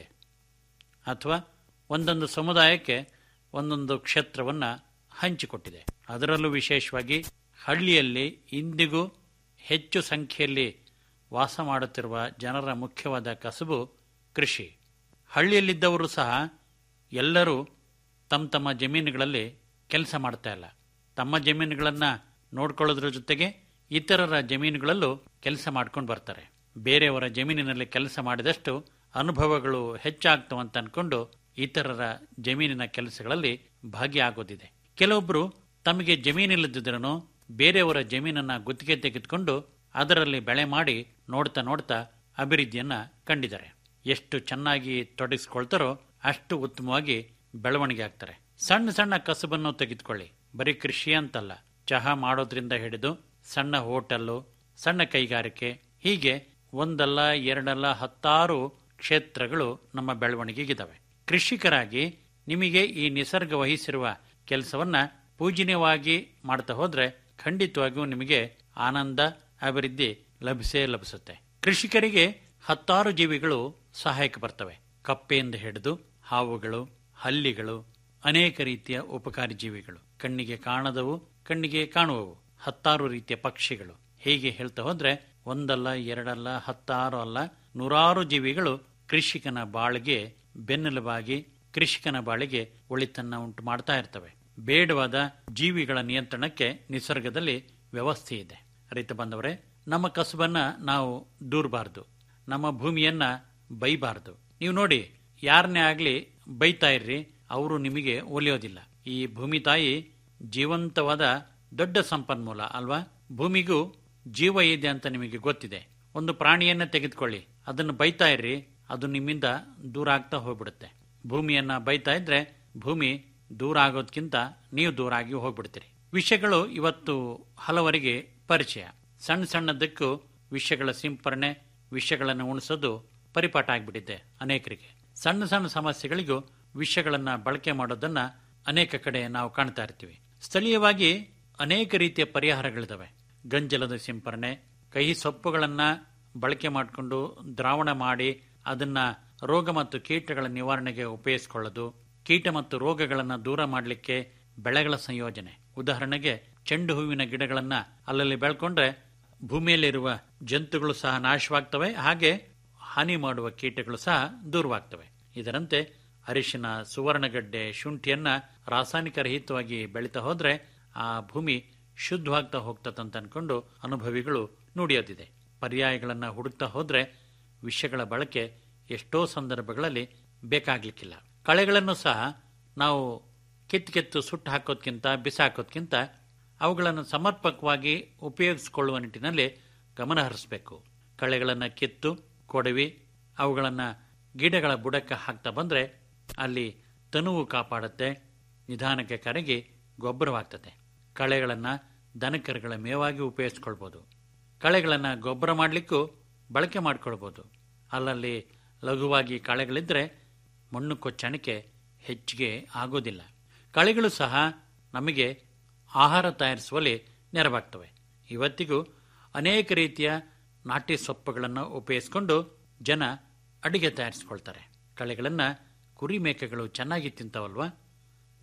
ಅಥವಾ ಒಂದೊಂದು ಸಮುದಾಯಕ್ಕೆ ಒಂದೊಂದು ಕ್ಷೇತ್ರವನ್ನು ಹಂಚಿಕೊಟ್ಟಿದೆ ಅದರಲ್ಲೂ ವಿಶೇಷವಾಗಿ ಹಳ್ಳಿಯಲ್ಲಿ ಇಂದಿಗೂ ಹೆಚ್ಚು ಸಂಖ್ಯೆಯಲ್ಲಿ ವಾಸ ಮಾಡುತ್ತಿರುವ ಜನರ ಮುಖ್ಯವಾದ ಕಸುಬು ಕೃಷಿ ಹಳ್ಳಿಯಲ್ಲಿದ್ದವರು ಸಹ ಎಲ್ಲರೂ ತಮ್ಮ ತಮ್ಮ ಜಮೀನುಗಳಲ್ಲಿ ಕೆಲಸ ಮಾಡ್ತಾ ಇಲ್ಲ ತಮ್ಮ ಜಮೀನುಗಳನ್ನು ನೋಡ್ಕೊಳ್ಳೋದ್ರ ಜೊತೆಗೆ ಇತರರ ಜಮೀನುಗಳಲ್ಲೂ ಕೆಲಸ ಮಾಡ್ಕೊಂಡು ಬರ್ತಾರೆ ಬೇರೆಯವರ ಜಮೀನಿನಲ್ಲಿ ಕೆಲಸ ಮಾಡಿದಷ್ಟು ಅನುಭವಗಳು ಹೆಚ್ಚಾಗ್ತವಂತ ಅನ್ಕೊಂಡು ಇತರರ ಜಮೀನಿನ ಕೆಲಸಗಳಲ್ಲಿ ಭಾಗಿಯಾಗೋದಿದೆ ಕೆಲವೊಬ್ಬರು ತಮಗೆ ಜಮೀನಿಲ್ಲದಿದ್ರೂ ಬೇರೆಯವರ ಜಮೀನನ್ನ ಗುತ್ತಿಗೆ ತೆಗೆದುಕೊಂಡು ಅದರಲ್ಲಿ ಬೆಳೆ ಮಾಡಿ ನೋಡ್ತಾ ನೋಡ್ತಾ ಅಭಿವೃದ್ಧಿಯನ್ನ ಕಂಡಿದ್ದಾರೆ ಎಷ್ಟು ಚೆನ್ನಾಗಿ ತೊಡಗಿಸ್ಕೊಳ್ತಾರೋ ಅಷ್ಟು ಉತ್ತಮವಾಗಿ ಬೆಳವಣಿಗೆ ಆಗ್ತಾರೆ ಸಣ್ಣ ಸಣ್ಣ ಕಸಬನ್ನು ತೆಗೆದುಕೊಳ್ಳಿ ಬರೀ ಕೃಷಿ ಅಂತಲ್ಲ ಚಹಾ ಮಾಡೋದ್ರಿಂದ ಹಿಡಿದು ಸಣ್ಣ ಹೋಟೆಲ್ಲು ಸಣ್ಣ ಕೈಗಾರಿಕೆ ಹೀಗೆ ಒಂದಲ್ಲ ಎರಡಲ್ಲ ಹತ್ತಾರು ಕ್ಷೇತ್ರಗಳು ನಮ್ಮ ಬೆಳವಣಿಗೆಗಿದ್ದಾವೆ ಕೃಷಿಕರಾಗಿ ನಿಮಗೆ ಈ ನಿಸರ್ಗ ವಹಿಸಿರುವ ಕೆಲಸವನ್ನ ಪೂಜನೀಯವಾಗಿ ಮಾಡ್ತಾ ಹೋದ್ರೆ ಖಂಡಿತವಾಗಿಯೂ ನಿಮಗೆ ಆನಂದ ಅಭಿವೃದ್ಧಿ ಲಭಿಸೇ ಲಭಿಸುತ್ತೆ ಕೃಷಿಕರಿಗೆ ಹತ್ತಾರು ಜೀವಿಗಳು ಸಹಾಯಕ್ಕೆ ಬರ್ತವೆ ಕಪ್ಪೆಯಿಂದ ಹಿಡಿದು ಹಾವುಗಳು ಹಲ್ಲಿಗಳು ಅನೇಕ ರೀತಿಯ ಉಪಕಾರಿ ಜೀವಿಗಳು ಕಣ್ಣಿಗೆ ಕಾಣದವು ಕಣ್ಣಿಗೆ ಕಾಣುವವು ಹತ್ತಾರು ರೀತಿಯ ಪಕ್ಷಿಗಳು ಹೀಗೆ ಹೇಳ್ತಾ ಹೋದ್ರೆ ಒಂದಲ್ಲ ಎರಡಲ್ಲ ಹತ್ತಾರು ಅಲ್ಲ ನೂರಾರು ಜೀವಿಗಳು ಕೃಷಿಕನ ಬಾಳಿಗೆ ಬೆನ್ನೆಲುಬಾಗಿ ಕೃಷಿಕನ ಬಾಳಿಗೆ ಒಳಿತನ್ನ ಉಂಟು ಮಾಡ್ತಾ ಇರ್ತವೆ ಬೇಡವಾದ ಜೀವಿಗಳ ನಿಯಂತ್ರಣಕ್ಕೆ ನಿಸರ್ಗದಲ್ಲಿ ವ್ಯವಸ್ಥೆ ಇದೆ ರೈತ ಬಂದವರೇ ನಮ್ಮ ಕಸುಬನ್ನ ನಾವು ದೂರಬಾರದು ನಮ್ಮ ಭೂಮಿಯನ್ನ ಬೈಬಾರದು ನೀವು ನೋಡಿ ಯಾರನ್ನೇ ಆಗ್ಲಿ ಬೈತಾ ಇರ್ರಿ ಅವರು ನಿಮಗೆ ಒಲಿಯೋದಿಲ್ಲ ಈ ಭೂಮಿ ತಾಯಿ ಜೀವಂತವಾದ ದೊಡ್ಡ ಸಂಪನ್ಮೂಲ ಅಲ್ವಾ ಭೂಮಿಗೂ ಜೀವ ಇದೆ ಅಂತ ನಿಮಗೆ ಗೊತ್ತಿದೆ ಒಂದು ಪ್ರಾಣಿಯನ್ನ ತೆಗೆದುಕೊಳ್ಳಿ ಅದನ್ನು ಬೈತಾ ಇರ್ರಿ ಅದು ನಿಮ್ಮಿಂದ ದೂರ ಆಗ್ತಾ ಹೋಗ್ಬಿಡುತ್ತೆ ಭೂಮಿಯನ್ನ ಬೈತಾ ಇದ್ರೆ ಭೂಮಿ ದೂರ ಆಗೋದ್ಕಿಂತ ನೀವು ದೂರ ಆಗಿ ಹೋಗ್ಬಿಡ್ತೀರಿ ವಿಷಯಗಳು ಇವತ್ತು ಹಲವರಿಗೆ ಪರಿಚಯ ಸಣ್ಣ ಸಣ್ಣದಕ್ಕೂ ವಿಷಯಗಳ ಸಿಂಪರಣೆ ವಿಷಯಗಳನ್ನು ಉಣಿಸೋದು ಪರಿಪಾಠ ಆಗಿಬಿಟ್ಟಿದೆ ಅನೇಕರಿಗೆ ಸಣ್ಣ ಸಣ್ಣ ಸಮಸ್ಯೆಗಳಿಗೂ ವಿಷಯಗಳನ್ನ ಬಳಕೆ ಮಾಡೋದನ್ನ ಅನೇಕ ಕಡೆ ನಾವು ಕಾಣ್ತಾ ಇರ್ತೀವಿ ಸ್ಥಳೀಯವಾಗಿ ಅನೇಕ ರೀತಿಯ ಪರಿಹಾರಗಳಿದಾವೆ ಗಂಜಲದ ಸಿಂಪರಣೆ ಕಹಿ ಸೊಪ್ಪುಗಳನ್ನ ಬಳಕೆ ಮಾಡಿಕೊಂಡು ದ್ರಾವಣ ಮಾಡಿ ಅದನ್ನ ರೋಗ ಮತ್ತು ಕೀಟಗಳ ನಿವಾರಣೆಗೆ ಉಪಯೋಗಿಸಿಕೊಳ್ಳೋದು ಕೀಟ ಮತ್ತು ರೋಗಗಳನ್ನು ದೂರ ಮಾಡಲಿಕ್ಕೆ ಬೆಳೆಗಳ ಸಂಯೋಜನೆ ಉದಾಹರಣೆಗೆ ಚೆಂಡು ಹೂವಿನ ಗಿಡಗಳನ್ನ ಅಲ್ಲಲ್ಲಿ ಬೆಳ್ಕೊಂಡ್ರೆ ಭೂಮಿಯಲ್ಲಿರುವ ಜಂತುಗಳು ಸಹ ನಾಶವಾಗ್ತವೆ ಹಾಗೆ ಹಾನಿ ಮಾಡುವ ಕೀಟಗಳು ಸಹ ದೂರವಾಗ್ತವೆ ಇದರಂತೆ ಅರಿಶಿನ ಸುವರ್ಣಗಡ್ಡೆ ಶುಂಠಿಯನ್ನ ರಾಸಾಯನಿಕ ರಹಿತವಾಗಿ ಬೆಳೀತಾ ಹೋದ್ರೆ ಆ ಭೂಮಿ ಶುದ್ಧವಾಗ್ತಾ ಹೋಗ್ತದಂತ ಅನ್ಕೊಂಡು ಅನುಭವಿಗಳು ನುಡಿಯೋದಿದೆ ಪರ್ಯಾಯಗಳನ್ನ ಹುಡುಕ್ತಾ ಹೋದ್ರೆ ವಿಷಯಗಳ ಬಳಕೆ ಎಷ್ಟೋ ಸಂದರ್ಭಗಳಲ್ಲಿ ಬೇಕಾಗ್ಲಿಕ್ಕಿಲ್ಲ ಕಳೆಗಳನ್ನು ಸಹ ನಾವು ಕಿತ್ತು ಕಿತ್ತು ಸುಟ್ಟು ಹಾಕೋದ್ಕಿಂತ ಬಿಸಾಕೋದ್ಕಿಂತ ಅವುಗಳನ್ನು ಸಮರ್ಪಕವಾಗಿ ಉಪಯೋಗಿಸಿಕೊಳ್ಳುವ ನಿಟ್ಟಿನಲ್ಲಿ ಗಮನ ಹರಿಸಬೇಕು ಕಳೆಗಳನ್ನು ಕಿತ್ತು ಕೊಡವಿ ಅವುಗಳನ್ನು ಗಿಡಗಳ ಬುಡಕ್ಕೆ ಹಾಕ್ತಾ ಬಂದರೆ ಅಲ್ಲಿ ತನುವು ಕಾಪಾಡುತ್ತೆ ನಿಧಾನಕ್ಕೆ ಕರಗಿ ಗೊಬ್ಬರವಾಗ್ತದೆ ಕಳೆಗಳನ್ನು ದನಕರುಗಳ ಮೇವಾಗಿ ಉಪಯೋಗಿಸ್ಕೊಳ್ಬೋದು ಕಳೆಗಳನ್ನು ಗೊಬ್ಬರ ಮಾಡಲಿಕ್ಕೂ ಬಳಕೆ ಮಾಡ್ಕೊಳ್ಬೋದು ಅಲ್ಲಲ್ಲಿ ಲಘುವಾಗಿ ಕಳೆಗಳಿದ್ದರೆ ಮಣ್ಣು ಕೊಚ್ಚಣಿಕೆ ಹೆಚ್ಚಿಗೆ ಆಗೋದಿಲ್ಲ ಕಳೆಗಳು ಸಹ ನಮಗೆ ಆಹಾರ ತಯಾರಿಸುವಲ್ಲಿ ನೆರವಾಗ್ತವೆ ಇವತ್ತಿಗೂ ಅನೇಕ ರೀತಿಯ ನಾಟಿ ಸೊಪ್ಪುಗಳನ್ನು ಉಪಯೋಗಿಸಿಕೊಂಡು ಜನ ಅಡಿಗೆ ತಯಾರಿಸ್ಕೊಳ್ತಾರೆ ಕಳೆಗಳನ್ನು ಕುರಿ ಮೇಕೆಗಳು ಚೆನ್ನಾಗಿ ತಿಂತಾವಲ್ವಾ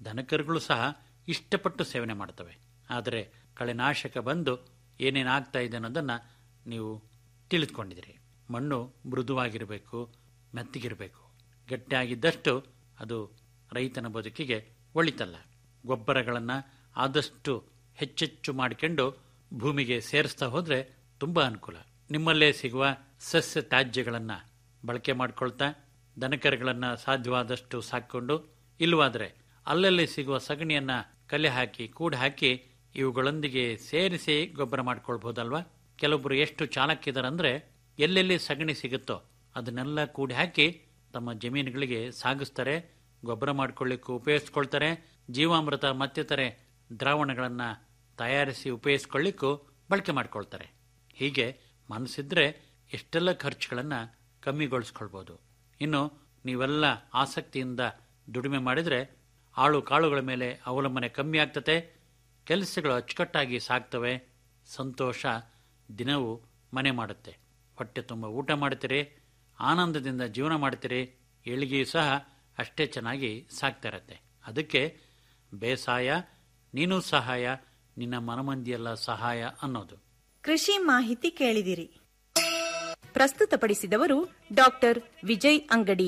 ದನಕರುಗಳು ಸಹ ಇಷ್ಟಪಟ್ಟು ಸೇವನೆ ಮಾಡ್ತವೆ ಆದರೆ ಕಳೆನಾಶಕ ಬಂದು ಏನೇನಾಗ್ತಾ ಇದೆ ಅನ್ನೋದನ್ನ ನೀವು ತಿಳಿದುಕೊಂಡಿದ್ದೀರಿ ಮಣ್ಣು ಮೃದುವಾಗಿರಬೇಕು ಮೆತ್ತಗಿರಬೇಕು ಗಟ್ಟಿಯಾಗಿದ್ದಷ್ಟು ಅದು ರೈತನ ಬದುಕಿಗೆ ಒಳಿತಲ್ಲ ಗೊಬ್ಬರಗಳನ್ನು ಆದಷ್ಟು ಹೆಚ್ಚೆಚ್ಚು ಮಾಡಿಕೊಂಡು ಭೂಮಿಗೆ ಸೇರಿಸ್ತಾ ಹೋದ್ರೆ ತುಂಬಾ ಅನುಕೂಲ ನಿಮ್ಮಲ್ಲೇ ಸಿಗುವ ಸಸ್ಯ ತ್ಯಾಜ್ಯಗಳನ್ನು ಬಳಕೆ ಮಾಡ್ಕೊಳ್ತಾ ದನಕರುಗಳನ್ನು ಸಾಧ್ಯವಾದಷ್ಟು ಸಾಕೊಂಡು ಇಲ್ಲವಾದ್ರೆ ಅಲ್ಲಲ್ಲಿ ಸಿಗುವ ಸಗಣಿಯನ್ನ ಕಲೆ ಹಾಕಿ ಕೂಡಿ ಹಾಕಿ ಇವುಗಳೊಂದಿಗೆ ಸೇರಿಸಿ ಗೊಬ್ಬರ ಮಾಡ್ಕೊಳ್ಬಹುದಲ್ವಾ ಕೆಲವೊಬ್ಬರು ಎಷ್ಟು ಚಾಲಕಿದಾರಂದ್ರೆ ಎಲ್ಲೆಲ್ಲಿ ಸಗಣಿ ಸಿಗುತ್ತೋ ಅದನ್ನೆಲ್ಲ ಕೂಡಿ ಹಾಕಿ ತಮ್ಮ ಜಮೀನುಗಳಿಗೆ ಸಾಗಿಸ್ತಾರೆ ಗೊಬ್ಬರ ಮಾಡ್ಕೊಳ್ಳಿಕ್ಕೂ ಉಪಯೋಗಿಸ್ಕೊಳ್ತಾರೆ ಜೀವಾಮೃತ ಮತ್ತಿತರೆ ದ್ರಾವಣಗಳನ್ನು ತಯಾರಿಸಿ ಉಪಯೋಗಿಸ್ಕೊಳ್ಳಿಕ್ಕೂ ಬಳಕೆ ಮಾಡ್ಕೊಳ್ತಾರೆ ಹೀಗೆ ಮನಸ್ಸಿದ್ರೆ ಎಷ್ಟೆಲ್ಲ ಖರ್ಚುಗಳನ್ನು ಕಮ್ಮಿಗೊಳಿಸ್ಕೊಳ್ಬೋದು ಇನ್ನು ನೀವೆಲ್ಲ ಆಸಕ್ತಿಯಿಂದ ದುಡಿಮೆ ಮಾಡಿದರೆ ಆಳು ಕಾಳುಗಳ ಮೇಲೆ ಅವಲಂಬನೆ ಕಮ್ಮಿ ಆಗ್ತತೆ ಕೆಲಸಗಳು ಅಚ್ಚುಕಟ್ಟಾಗಿ ಸಾಗ್ತವೆ ಸಂತೋಷ ದಿನವೂ ಮನೆ ಮಾಡುತ್ತೆ ಹೊಟ್ಟೆ ತುಂಬ ಊಟ ಮಾಡ್ತೀರಿ ಆನಂದದಿಂದ ಜೀವನ ಮಾಡ್ತೀರಿ ಏಳಿಗೆಯೂ ಸಹ ಅಷ್ಟೇ ಚೆನ್ನಾಗಿ ಸಾಗ್ತಾ ಇರತ್ತೆ ಅದಕ್ಕೆ ಬೇಸಾಯ ನೀನು ಸಹಾಯ ನಿನ್ನ ಮನಮಂದಿಯೆಲ್ಲ ಸಹಾಯ ಅನ್ನೋದು ಕೃಷಿ ಮಾಹಿತಿ ಕೇಳಿದಿರಿ ಪ್ರಸ್ತುತಪಡಿಸಿದವರು ಡಾಕ್ಟರ್ ವಿಜಯ್ ಅಂಗಡಿ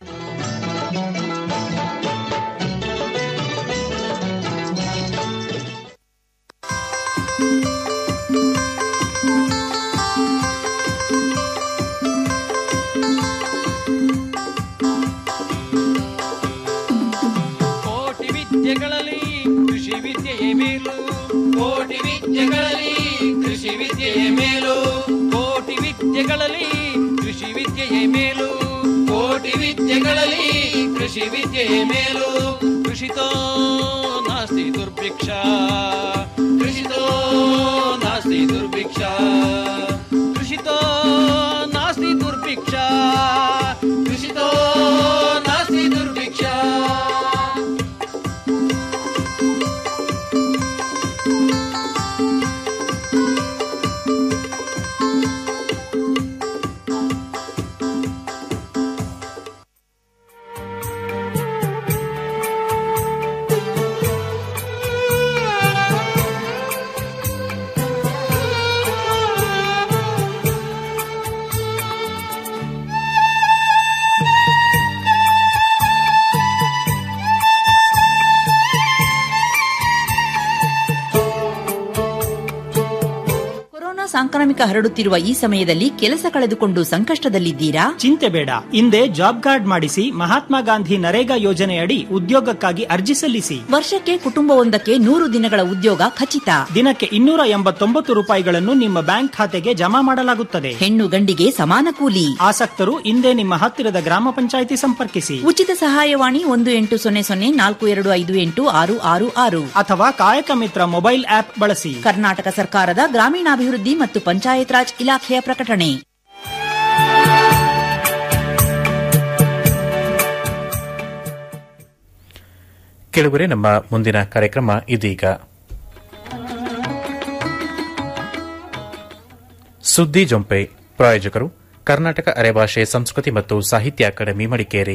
ಕೋಟಿ ವಿದ್ಯೆಗಳಲ್ಲಿ ಕೃಷಿ ವಿದ್ಯೆಯೇ ಮೇಲು ಕೋಟಿ ವಿದ್ಯೆಗಳಲ್ಲಿ ಕೃಷಿ ವಿದ್ಯೆಯೇ ಮೇಲು ಕೋಟಿ ವಿದ್ಯೆಗಳಲ್ಲಿ ಕೃಷಿ ವಿದ್ಯೆಯೇ ಮೇಲು ಕೋಟಿ ವಿದ್ಯೆಗಳಲ್ಲಿ ಕೃಷಿ ವಿದ್ಯೆಯೇ ಮೇಲು ಕೃಷಿತೋ ನಾಸ್ತಿ ದುರ್ಭಿಕ್ಷ ಕೃಷಿತೋ ನಾಸ್ತಿ ದುರ್ಭಿಕ್ಷ ಕೃಷಿತೋ ನಾಸ್ತಿ ದುರ್ಭಿಕ್ಷ ಕೃಷಿತೋ ನಾಸ್ತಿ ದುರ್ಭಿಕ್ಷ ಕೊರೋನಾ ಸಾಂಕ್ರಾಮಿಕ ಹರಡುತ್ತಿರುವ ಈ ಸಮಯದಲ್ಲಿ ಕೆಲಸ ಕಳೆದುಕೊಂಡು ಸಂಕಷ್ಟದಲ್ಲಿದ್ದೀರಾ ಚಿಂತೆ ಬೇಡ ಹಿಂದೆ ಜಾಬ್ ಕಾರ್ಡ್ ಮಾಡಿಸಿ ಮಹಾತ್ಮ ಗಾಂಧಿ ನರೇಗಾ ಯೋಜನೆಯಡಿ ಉದ್ಯೋಗಕ್ಕಾಗಿ ಅರ್ಜಿ ಸಲ್ಲಿಸಿ ವರ್ಷಕ್ಕೆ ಕುಟುಂಬವೊಂದಕ್ಕೆ ನೂರು ದಿನಗಳ ಉದ್ಯೋಗ ಖಚಿತ ದಿನಕ್ಕೆ ಇನ್ನೂರ ಎಂಬತ್ತೊಂಬತ್ತು ರೂಪಾಯಿಗಳನ್ನು ನಿಮ್ಮ ಬ್ಯಾಂಕ್ ಖಾತೆಗೆ ಜಮಾ ಮಾಡಲಾಗುತ್ತದೆ ಹೆಣ್ಣು ಗಂಡಿಗೆ ಸಮಾನ ಕೂಲಿ ಆಸಕ್ತರು ಹಿಂದೆ ನಿಮ್ಮ ಹತ್ತಿರದ ಗ್ರಾಮ ಪಂಚಾಯಿತಿ ಸಂಪರ್ಕಿಸಿ ಉಚಿತ ಸಹಾಯವಾಣಿ ಒಂದು ಎಂಟು ಸೊನ್ನೆ ಸೊನ್ನೆ ನಾಲ್ಕು ಎರಡು ಐದು ಎಂಟು ಆರು ಆರು ಆರು ಅಥವಾ ಕಾಯಕ ಮಿತ್ರ ಮೊಬೈಲ್ ಆಪ್ ಬಳಸಿ ಕರ್ನಾಟಕ ಸರ್ಕಾರದ ಗ್ರಾಮೀಣಾಭಿವೃದ್ಧಿ ಮತ್ತು ಪಂಚಾಯತ್ ರಾಜ್ ಇಲಾಖೆಯ ಪ್ರಕಟಣೆ ಕೆಳಗರೆ ನಮ್ಮ ಮುಂದಿನ ಕಾರ್ಯಕ್ರಮ ಇದೀಗ ಸುದ್ದಿ ಜೊಂಪೆ ಪ್ರಾಯೋಜಕರು ಕರ್ನಾಟಕ ಅರೆಭಾಷೆ ಸಂಸ್ಕೃತಿ ಮತ್ತು ಸಾಹಿತ್ಯ ಅಕಾಡೆಮಿ ಮಡಿಕೇರಿ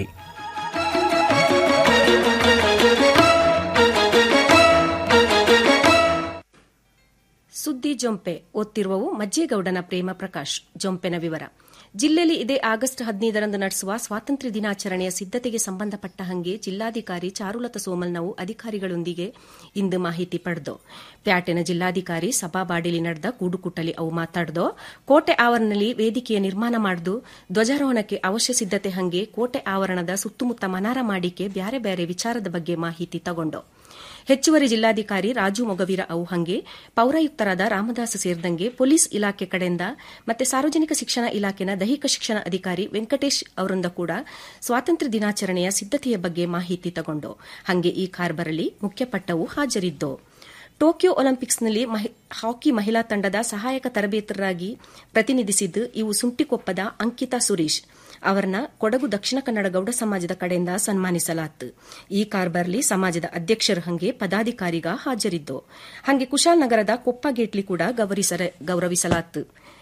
ಸುದ್ದಿ ಜೊಂಪೆ ಓದ್ತಿರುವವು ಮಜ್ಜೇಗೌಡನ ಪ್ರೇಮ ಪ್ರಕಾಶ್ ಜೊಂಪೆನ ವಿವರ ಜಿಲ್ಲೆಯಲ್ಲಿ ಇದೇ ಆಗಸ್ಟ್ ಹದಿನೈದರಂದು ನಡೆಸುವ ಸ್ವಾತಂತ್ರ್ಯ ದಿನಾಚರಣೆಯ ಸಿದ್ದತೆಗೆ ಸಂಬಂಧಪಟ್ಟ ಹಂಗೆ ಜಿಲ್ಲಾಧಿಕಾರಿ ಚಾರುಲತಾ ಸೋಮಲ್ ನಾವು ಅಧಿಕಾರಿಗಳೊಂದಿಗೆ ಇಂದು ಮಾಹಿತಿ ಪಡೆದು ಪ್ಯಾಟಿನ ಜಿಲ್ಲಾಧಿಕಾರಿ ಸಭಾಬಾಡಿಲಿ ನಡೆದ ಕೂಡುಕುಟ್ಟಲಿ ಅವು ಮಾತಾಡ್ದು ಕೋಟೆ ಆವರಣದಲ್ಲಿ ವೇದಿಕೆಯ ನಿರ್ಮಾಣ ಮಾಡಿದು ಧ್ವಜಾರೋಹಣಕ್ಕೆ ಅವಶ್ಯ ಸಿದ್ದತೆ ಹಂಗೆ ಕೋಟೆ ಆವರಣದ ಸುತ್ತಮುತ್ತ ಮನಾರ ಮಾಡಿಕೆ ಬ್ಯಾರೆ ಬ್ಯಾರೆ ವಿಚಾರದ ಬಗ್ಗೆ ಮಾಹಿತಿ ತಗೊಂಡು ಹೆಚ್ಚುವರಿ ಜಿಲ್ಲಾಧಿಕಾರಿ ರಾಜು ಮೊಗವೀರ ಅವು ಹಂಗೆ ಪೌರಾಯುಕ್ತರಾದ ರಾಮದಾಸ್ ಸೇರಿದಂಗೆ ಪೊಲೀಸ್ ಇಲಾಖೆ ಕಡೆಯಿಂದ ಮತ್ತೆ ಸಾರ್ವಜನಿಕ ಶಿಕ್ಷಣ ಇಲಾಖೆನ ದೈಹಿಕ ಶಿಕ್ಷಣ ಅಧಿಕಾರಿ ವೆಂಕಟೇಶ್ ಅವರಿಂದ ಕೂಡ ಸ್ವಾತಂತ್ರ್ಯ ದಿನಾಚರಣೆಯ ಸಿದ್ದತೆಯ ಬಗ್ಗೆ ಮಾಹಿತಿ ತಗೊಂಡು ಹಂಗೆ ಈ ಕಾರ್ಬರಲ್ಲಿ ಮುಖ್ಯಪಟ್ಟವು ಹಾಜರಿದ್ದು ಟೋಕಿಯೋ ಒಲಿಂಪಿಕ್ಸ್ನಲ್ಲಿ ಹಾಕಿ ಮಹಿಳಾ ತಂಡದ ಸಹಾಯಕ ತರಬೇತರಾಗಿ ಪ್ರತಿನಿಧಿಸಿದ್ದು ಇವು ಸುಂಟಿಕೊಪ್ಪದ ಅಂಕಿತಾ ಸುರೇಶ್ ಅವರನ್ನ ಕೊಡಗು ದಕ್ಷಿಣ ಕನ್ನಡ ಗೌಡ ಸಮಾಜದ ಕಡೆಯಿಂದ ಸನ್ಮಾನಿಸಲಾತು ಈ ಕಾರ್ಬರ್ಲಿ ಸಮಾಜದ ಅಧ್ಯಕ್ಷರು ಹಂಗೆ ಪದಾಧಿಕಾರಿಗ ಹಾಜರಿದ್ದು ಹಂಗೆ ಕುಶಾಲನಗರದ ಕೊಪ್ಪ ಗೇಟ್ಲಿ ಕೂಡ ಗೌರವಿಸಲಾತು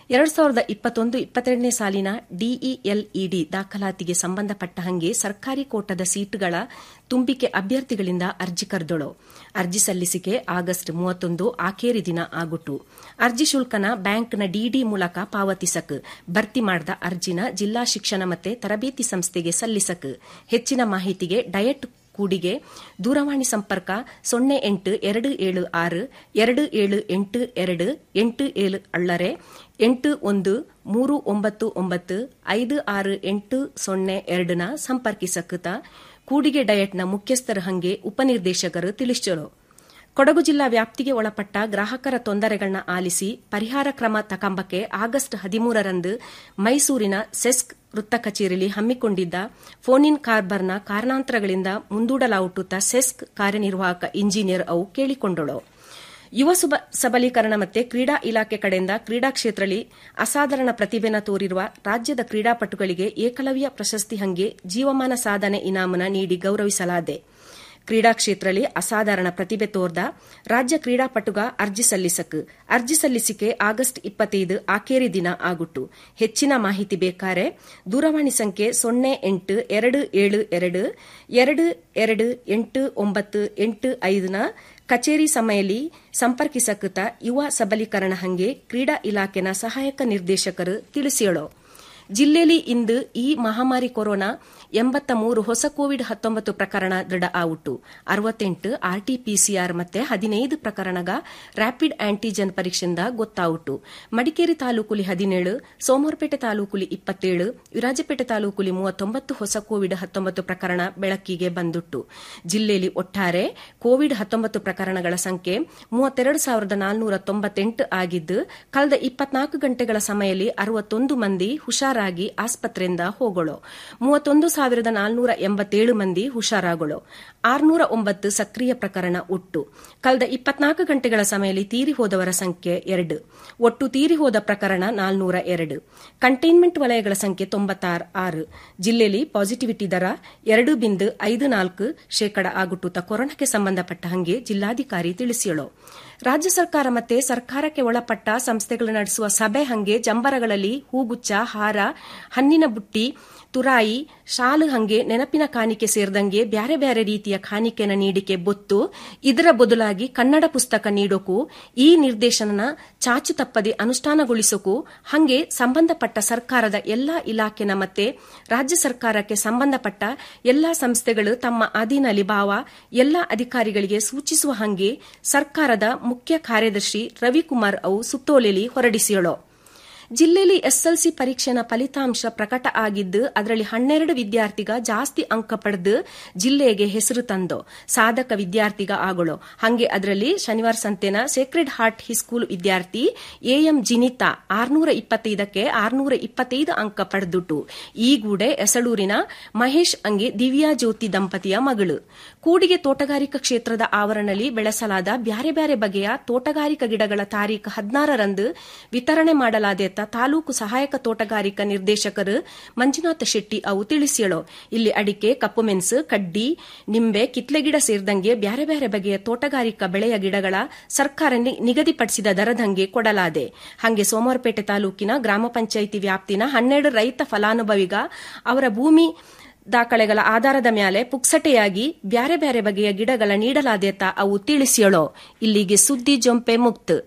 ಎರಡ್ ಸಾವಿರದ ಇಪ್ಪತ್ತೊಂದು ಇಪ್ಪತ್ತೆರಡನೇ ಸಾಲಿನ ಡಿಇಎಲ್ಇಡಿ ದಾಖಲಾತಿಗೆ ಸಂಬಂಧಪಟ್ಟ ಹಂಗೆ ಸರ್ಕಾರಿ ಕೋಟದ ಸೀಟುಗಳ ತುಂಬಿಕೆ ಅಭ್ಯರ್ಥಿಗಳಿಂದ ಅರ್ಜಿ ಕರೆದೊಳು ಅರ್ಜಿ ಸಲ್ಲಿಸಿಕೆ ಆಗಸ್ಟ್ ಮೂವತ್ತೊಂದು ಆಖೇರಿ ದಿನ ಆಗುಟ್ಟು ಅರ್ಜಿ ಶುಲ್ಕನ ಬ್ಯಾಂಕ್ನ ಡಿಡಿ ಮೂಲಕ ಪಾವತಿಸಕ್ ಭರ್ತಿ ಮಾಡಿದ ಅರ್ಜಿನ ಜಿಲ್ಲಾ ಶಿಕ್ಷಣ ಮತ್ತೆ ತರಬೇತಿ ಸಂಸ್ಥೆಗೆ ಸಲ್ಲಿಸಕ್ ಹೆಚ್ಚಿನ ಮಾಹಿತಿಗೆ ಡಯಟ್ ಕೂಡಿಗೆ ದೂರವಾಣಿ ಸಂಪರ್ಕ ಸೊನ್ನೆ ಎಂಟು ಎರಡು ಏಳು ಆರು ಎರಡು ಏಳು ಎಂಟು ಎರಡು ಎಂಟು ಏಳು ಅಳ್ಳರೆ ಎಂಟು ಒಂದು ಮೂರು ಒಂಬತ್ತು ಒಂಬತ್ತು ಐದು ಆರು ಎಂಟು ಸೊನ್ನೆ ಎರಡನ ಸಂಪರ್ಕಿಸಕುತ್ತ ಕೂಡಿಗೆ ಡಯಟ್ನ ಮುಖ್ಯಸ್ಥರ ಹಂಗೆ ಉಪನಿರ್ದೇಶಕರು ತಿಳಿಸಿದರು ಕೊಡಗು ಜಿಲ್ಲಾ ವ್ಯಾಪ್ತಿಗೆ ಒಳಪಟ್ಟ ಗ್ರಾಹಕರ ತೊಂದರೆಗಳನ್ನ ಆಲಿಸಿ ಪರಿಹಾರ ಕ್ರಮ ತಕಂಬಕ್ಕೆ ಆಗಸ್ಟ್ ಹದಿಮೂರರಂದು ಮೈಸೂರಿನ ಸೆಸ್ಕ್ ವೃತ್ತ ಕಚೇರಿಯಲ್ಲಿ ಹಮ್ಮಿಕೊಂಡಿದ್ದ ಫೋನ್ ಇನ್ ಕಾರ್ಬರ್ನ ಕಾರಣಾಂತರಗಳಿಂದ ಮುಂದೂಡಲಾಗುತ್ತ ಸೆಸ್ಕ್ ಕಾರ್ಯನಿರ್ವಾಹಕ ಇಂಜಿನಿಯರ್ ಅವು ಕೇಳಿಕೊಂಡಳು ಯುವ ಸಬಲೀಕರಣ ಮತ್ತೆ ಕ್ರೀಡಾ ಇಲಾಖೆ ಕಡೆಯಿಂದ ಕ್ರೀಡಾ ಕ್ಷೇತ್ರದಲ್ಲಿ ಅಸಾಧಾರಣ ಪ್ರತಿಭೆನ ತೋರಿರುವ ರಾಜ್ಯದ ಕ್ರೀಡಾಪಟುಗಳಿಗೆ ಏಕಲವ್ಯ ಪ್ರಶಸ್ತಿ ಹಂಗೆ ಜೀವಮಾನ ಸಾಧನೆ ಇನಾಮನ ನೀಡಿ ಗೌರವಿಸಲಾಗಿದೆ ಕ್ರೀಡಾ ಕ್ಷೇತ್ರದಲ್ಲಿ ಅಸಾಧಾರಣ ಪ್ರತಿಭೆ ತೋರ್ದ ರಾಜ್ಯ ಕ್ರೀಡಾಪಟುಗ ಅರ್ಜಿ ಸಲ್ಲಿಸಕ್ ಅರ್ಜಿ ಸಲ್ಲಿಸಿಕೆ ಆಗಸ್ಟ್ ಇಪ್ಪತ್ತೈದು ಆಖೇರಿ ದಿನ ಆಗುಟ್ಟು ಹೆಚ್ಚಿನ ಮಾಹಿತಿ ಬೇಕಾರೆ ದೂರವಾಣಿ ಸಂಖ್ಯೆ ಸೊನ್ನೆ ಎಂಟು ಎರಡು ಏಳು ಎರಡು ಎರಡು ಎರಡು ಎಂಟು ಒಂಬತ್ತು ಎಂಟು ಐದನ ಕಚೇರಿ ಸಮಯಲ್ಲಿ ಸಂಪರ್ಕಿಸಕುತ್ತ ಯುವ ಸಬಲೀಕರಣ ಹಂಗೆ ಕ್ರೀಡಾ ಇಲಾಖೆನ ಸಹಾಯಕ ನಿರ್ದೇಶಕರು ತಿಳಿಸಿಯಳು ಜಿಲ್ಲೆಯಲ್ಲಿ ಇಂದು ಈ ಮಹಾಮಾರಿ ಕೊರೋನಾ ಎಂಬತ್ತ ಮೂರು ಹೊಸ ಕೋವಿಡ್ ಹತ್ತೊಂಬತ್ತು ಪ್ರಕರಣ ದೃಢ ಆವುಟ್ಟು ಅರವತ್ತೆಂಟು ಆರ್ಟಿಪಿಸಿಆರ್ ಮತ್ತೆ ಹದಿನೈದು ಪ್ರಕರಣಗ ರ್ಯಾಪಿಡ್ ಆಂಟಿಜೆನ್ ಪರೀಕ್ಷೆಯಿಂದ ಗೊತ್ತಾವುಟ್ಟು ಮಡಿಕೇರಿ ತಾಲೂಕುಲಿ ಹದಿನೇಳು ಸೋಮವಾರಪೇಟೆ ತಾಲೂಕುಲಿ ಇಪ್ಪತ್ತೇಳು ವಿರಾಜಪೇಟೆ ತಾಲೂಕುಲಿ ಮೂವತ್ತೊಂಬತ್ತು ಹೊಸ ಕೋವಿಡ್ ಹತ್ತೊಂಬತ್ತು ಪ್ರಕರಣ ಬೆಳಕಿಗೆ ಬಂದುಟ್ಟು ಜಿಲ್ಲೆಯಲ್ಲಿ ಒಟ್ಟಾರೆ ಕೋವಿಡ್ ಹತ್ತೊಂಬತ್ತು ಪ್ರಕರಣಗಳ ಸಂಖ್ಯೆ ಮೂವತ್ತೆರಡು ಸಾವಿರದ ನಾಲ್ನೂರ ತೊಂಬತ್ತೆಂಟು ಆಗಿದ್ದು ಕಳೆದ ಇಪ್ಪತ್ನಾಲ್ಕು ಗಂಟೆಗಳ ಸಮಯದಲ್ಲಿ ಅರವತ್ತೊಂದು ಮಂದಿ ಹುಷಾರಾಗಿ ಆಸ್ಪತ್ರೆಯಿಂದ ಹೋಗಳು ಮೂವತ್ತೊಂದು ಸಾವಿರದ ನಾಲ್ನೂರ ಎಂಬತ್ತೇಳು ಮಂದಿ ಹುಷಾರಾಗಳು ಆರ್ನೂರ ಒಂಬತ್ತು ಸಕ್ರಿಯ ಪ್ರಕರಣ ಒಟ್ಟು ಕಳೆದ ಇಪ್ಪತ್ನಾಲ್ಕು ಗಂಟೆಗಳ ಸಮಯದಲ್ಲಿ ತೀರಿ ಹೋದವರ ಸಂಖ್ಯೆ ಎರಡು ಒಟ್ಟು ತೀರಿ ಹೋದ ಪ್ರಕರಣ ನಾಲ್ನೂರ ಎರಡು ಕಂಟೈನ್ಮೆಂಟ್ ವಲಯಗಳ ಸಂಖ್ಯೆ ತೊಂಬತ್ತಾರು ಆರು ಜಿಲ್ಲೆಯಲ್ಲಿ ಪಾಸಿಟಿವಿಟಿ ದರ ಎರಡು ಬಿಂದು ಐದು ನಾಲ್ಕು ಶೇಕಡ ಆಗುಟ್ಟುತ್ತ ಕೊರೋನಾಕ್ಕೆ ಸಂಬಂಧಪಟ್ಟ ಹಂಗೆ ಜಿಲ್ಲಾಧಿಕಾರಿ ತಿಳಿಸಿಯಳು ರಾಜ್ಯ ಸರ್ಕಾರ ಮತ್ತೆ ಸರ್ಕಾರಕ್ಕೆ ಒಳಪಟ್ಟ ಸಂಸ್ಥೆಗಳು ನಡೆಸುವ ಸಭೆ ಹಂಗೆ ಜಂಬರಗಳಲ್ಲಿ ಹೂಗುಚ್ಚ ಹಾರ ಹಣ್ಣಿನ ಬುಟ್ಟಿ ತುರಾಯಿ ಶಾಲು ಹಂಗೆ ನೆನಪಿನ ಕಾಣಿಕೆ ಸೇರಿದಂಗೆ ಬ್ಯಾರೆ ಬ್ಯಾರೆ ರೀತಿಯ ಕಾಣಿಕೆನ ನೀಡಿಕೆ ಬೊತ್ತು ಇದರ ಬದಲಾಗಿ ಕನ್ನಡ ಪುಸ್ತಕ ನೀಡೋಕು ಈ ನಿರ್ದೇಶನ ಚಾಚು ತಪ್ಪದೆ ಅನುಷ್ಠಾನಗೊಳಿಸೋಕು ಹಂಗೆ ಸಂಬಂಧಪಟ್ಟ ಸರ್ಕಾರದ ಎಲ್ಲಾ ಇಲಾಖೆನ ಮತ್ತೆ ರಾಜ್ಯ ಸರ್ಕಾರಕ್ಕೆ ಸಂಬಂಧಪಟ್ಟ ಎಲ್ಲಾ ಸಂಸ್ಥೆಗಳು ತಮ್ಮ ಅಧೀನಲ್ಲಿ ಭಾವ ಎಲ್ಲಾ ಅಧಿಕಾರಿಗಳಿಗೆ ಸೂಚಿಸುವ ಹಂಗೆ ಸರ್ಕಾರದ ಮುಖ್ಯ ಕಾರ್ಯದರ್ಶಿ ರವಿಕುಮಾರ್ ಅವು ಸುತ್ತೋಲೆಯಲ್ಲಿ ಹೊರಡಿಸಿಯಳು ಜಿಲ್ಲೆಯಲ್ಲಿ ಎಸ್ಎಲ್ಸಿ ಪರೀಕ್ಷೆನ ಫಲಿತಾಂಶ ಪ್ರಕಟ ಆಗಿದ್ದು ಅದರಲ್ಲಿ ಹನ್ನೆರಡು ವಿದ್ಯಾರ್ಥಿಗ ಜಾಸ್ತಿ ಅಂಕ ಪಡೆದು ಜಿಲ್ಲೆಗೆ ಹೆಸರು ತಂದು ಸಾಧಕ ವಿದ್ಯಾರ್ಥಿಗ ಆಗಳು ಹಂಗೆ ಅದರಲ್ಲಿ ಶನಿವಾರ ಸಂತೆನ ಸೇಕ್ರೆಡ್ ಹಾರ್ಟ್ ಹಿಸ್ಕೂಲ್ ವಿದ್ಯಾರ್ಥಿ ಎಎಂ ಜಿನಿತಾ ಆರ್ನೂರ ಇಪ್ಪತ್ತೈದಕ್ಕೆ ಆರ್ನೂರ ಇಪ್ಪತ್ತೈದು ಅಂಕ ಪಡೆದುಟ್ಟು ಈ ಗೂಡೆ ಎಸಳೂರಿನ ಮಹೇಶ್ ಅಂಗೆ ದಿವ್ಯಾ ಜ್ಯೋತಿ ದಂಪತಿಯ ಮಗಳು ಕೂಡಿಗೆ ತೋಟಗಾರಿಕಾ ಕ್ಷೇತ್ರದ ಆವರಣದಲ್ಲಿ ಬೆಳೆಸಲಾದ ಬ್ಯಾರೆ ಬ್ಯಾರೆ ಬಗೆಯ ತೋಟಗಾರಿಕಾ ಗಿಡಗಳ ತಾರೀಖು ಹದಿನಾರರಂದು ವಿತರಣೆ ಮಾಡಲಾದ ತಾಲೂಕು ಸಹಾಯಕ ತೋಟಗಾರಿಕಾ ನಿರ್ದೇಶಕರು ಮಂಜುನಾಥ ಶೆಟ್ಟಿ ಅವು ತಿಳಿಸಿಯಳು ಇಲ್ಲಿ ಅಡಿಕೆ ಕಪ್ಪು ಮೆಣಸು ಕಡ್ಡಿ ನಿಂಬೆ ಕಿತ್ಲೆಗಿಡ ಸೇರಿದಂಗೆ ಬ್ಯಾರೆ ಬ್ಯಾರೆ ಬಗೆಯ ತೋಟಗಾರಿಕಾ ಬೆಳೆಯ ಗಿಡಗಳ ಸರ್ಕಾರ ನಿಗದಿಪಡಿಸಿದ ದರದಂಗೆ ಕೊಡಲಾದೆ ಹಂಗೆ ಸೋಮವಾರಪೇಟೆ ತಾಲೂಕಿನ ಗ್ರಾಮ ಪಂಚಾಯಿತಿ ವ್ಯಾಪ್ತಿನ ಹನ್ನೆರಡು ರೈತ ಫಲಾನುಭವಿಗ ಅವರ ಭೂಮಿ ದಾಖಲೆಗಳ ಆಧಾರದ ಮೇಲೆ ಪುಕ್ಸಟೆಯಾಗಿ ಬ್ಯಾರೆ ಬ್ಯಾರೆ ಬಗೆಯ ಗಿಡಗಳ ನೀಡಲಾದೇತ ಅವು ತಿಳಿಸಿಯಳೋ ಇಲ್ಲಿಗೆ ಸುದ್ದಿ ಜೊಂಪೆ ಮುಕ್ತ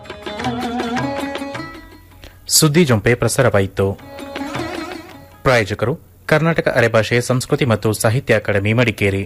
ಸುದ್ದಿ ಜೊಂಪೆ ಪ್ರಸಾರವಾಯಿತು ಪ್ರಾಯೋಜಕರು ಕರ್ನಾಟಕ ಅರೆಭಾಷೆ ಸಂಸ್ಕೃತಿ ಮತ್ತು ಸಾಹಿತ್ಯ ಅಕಾಡೆಮಿ ಮಡಿಕೇರಿ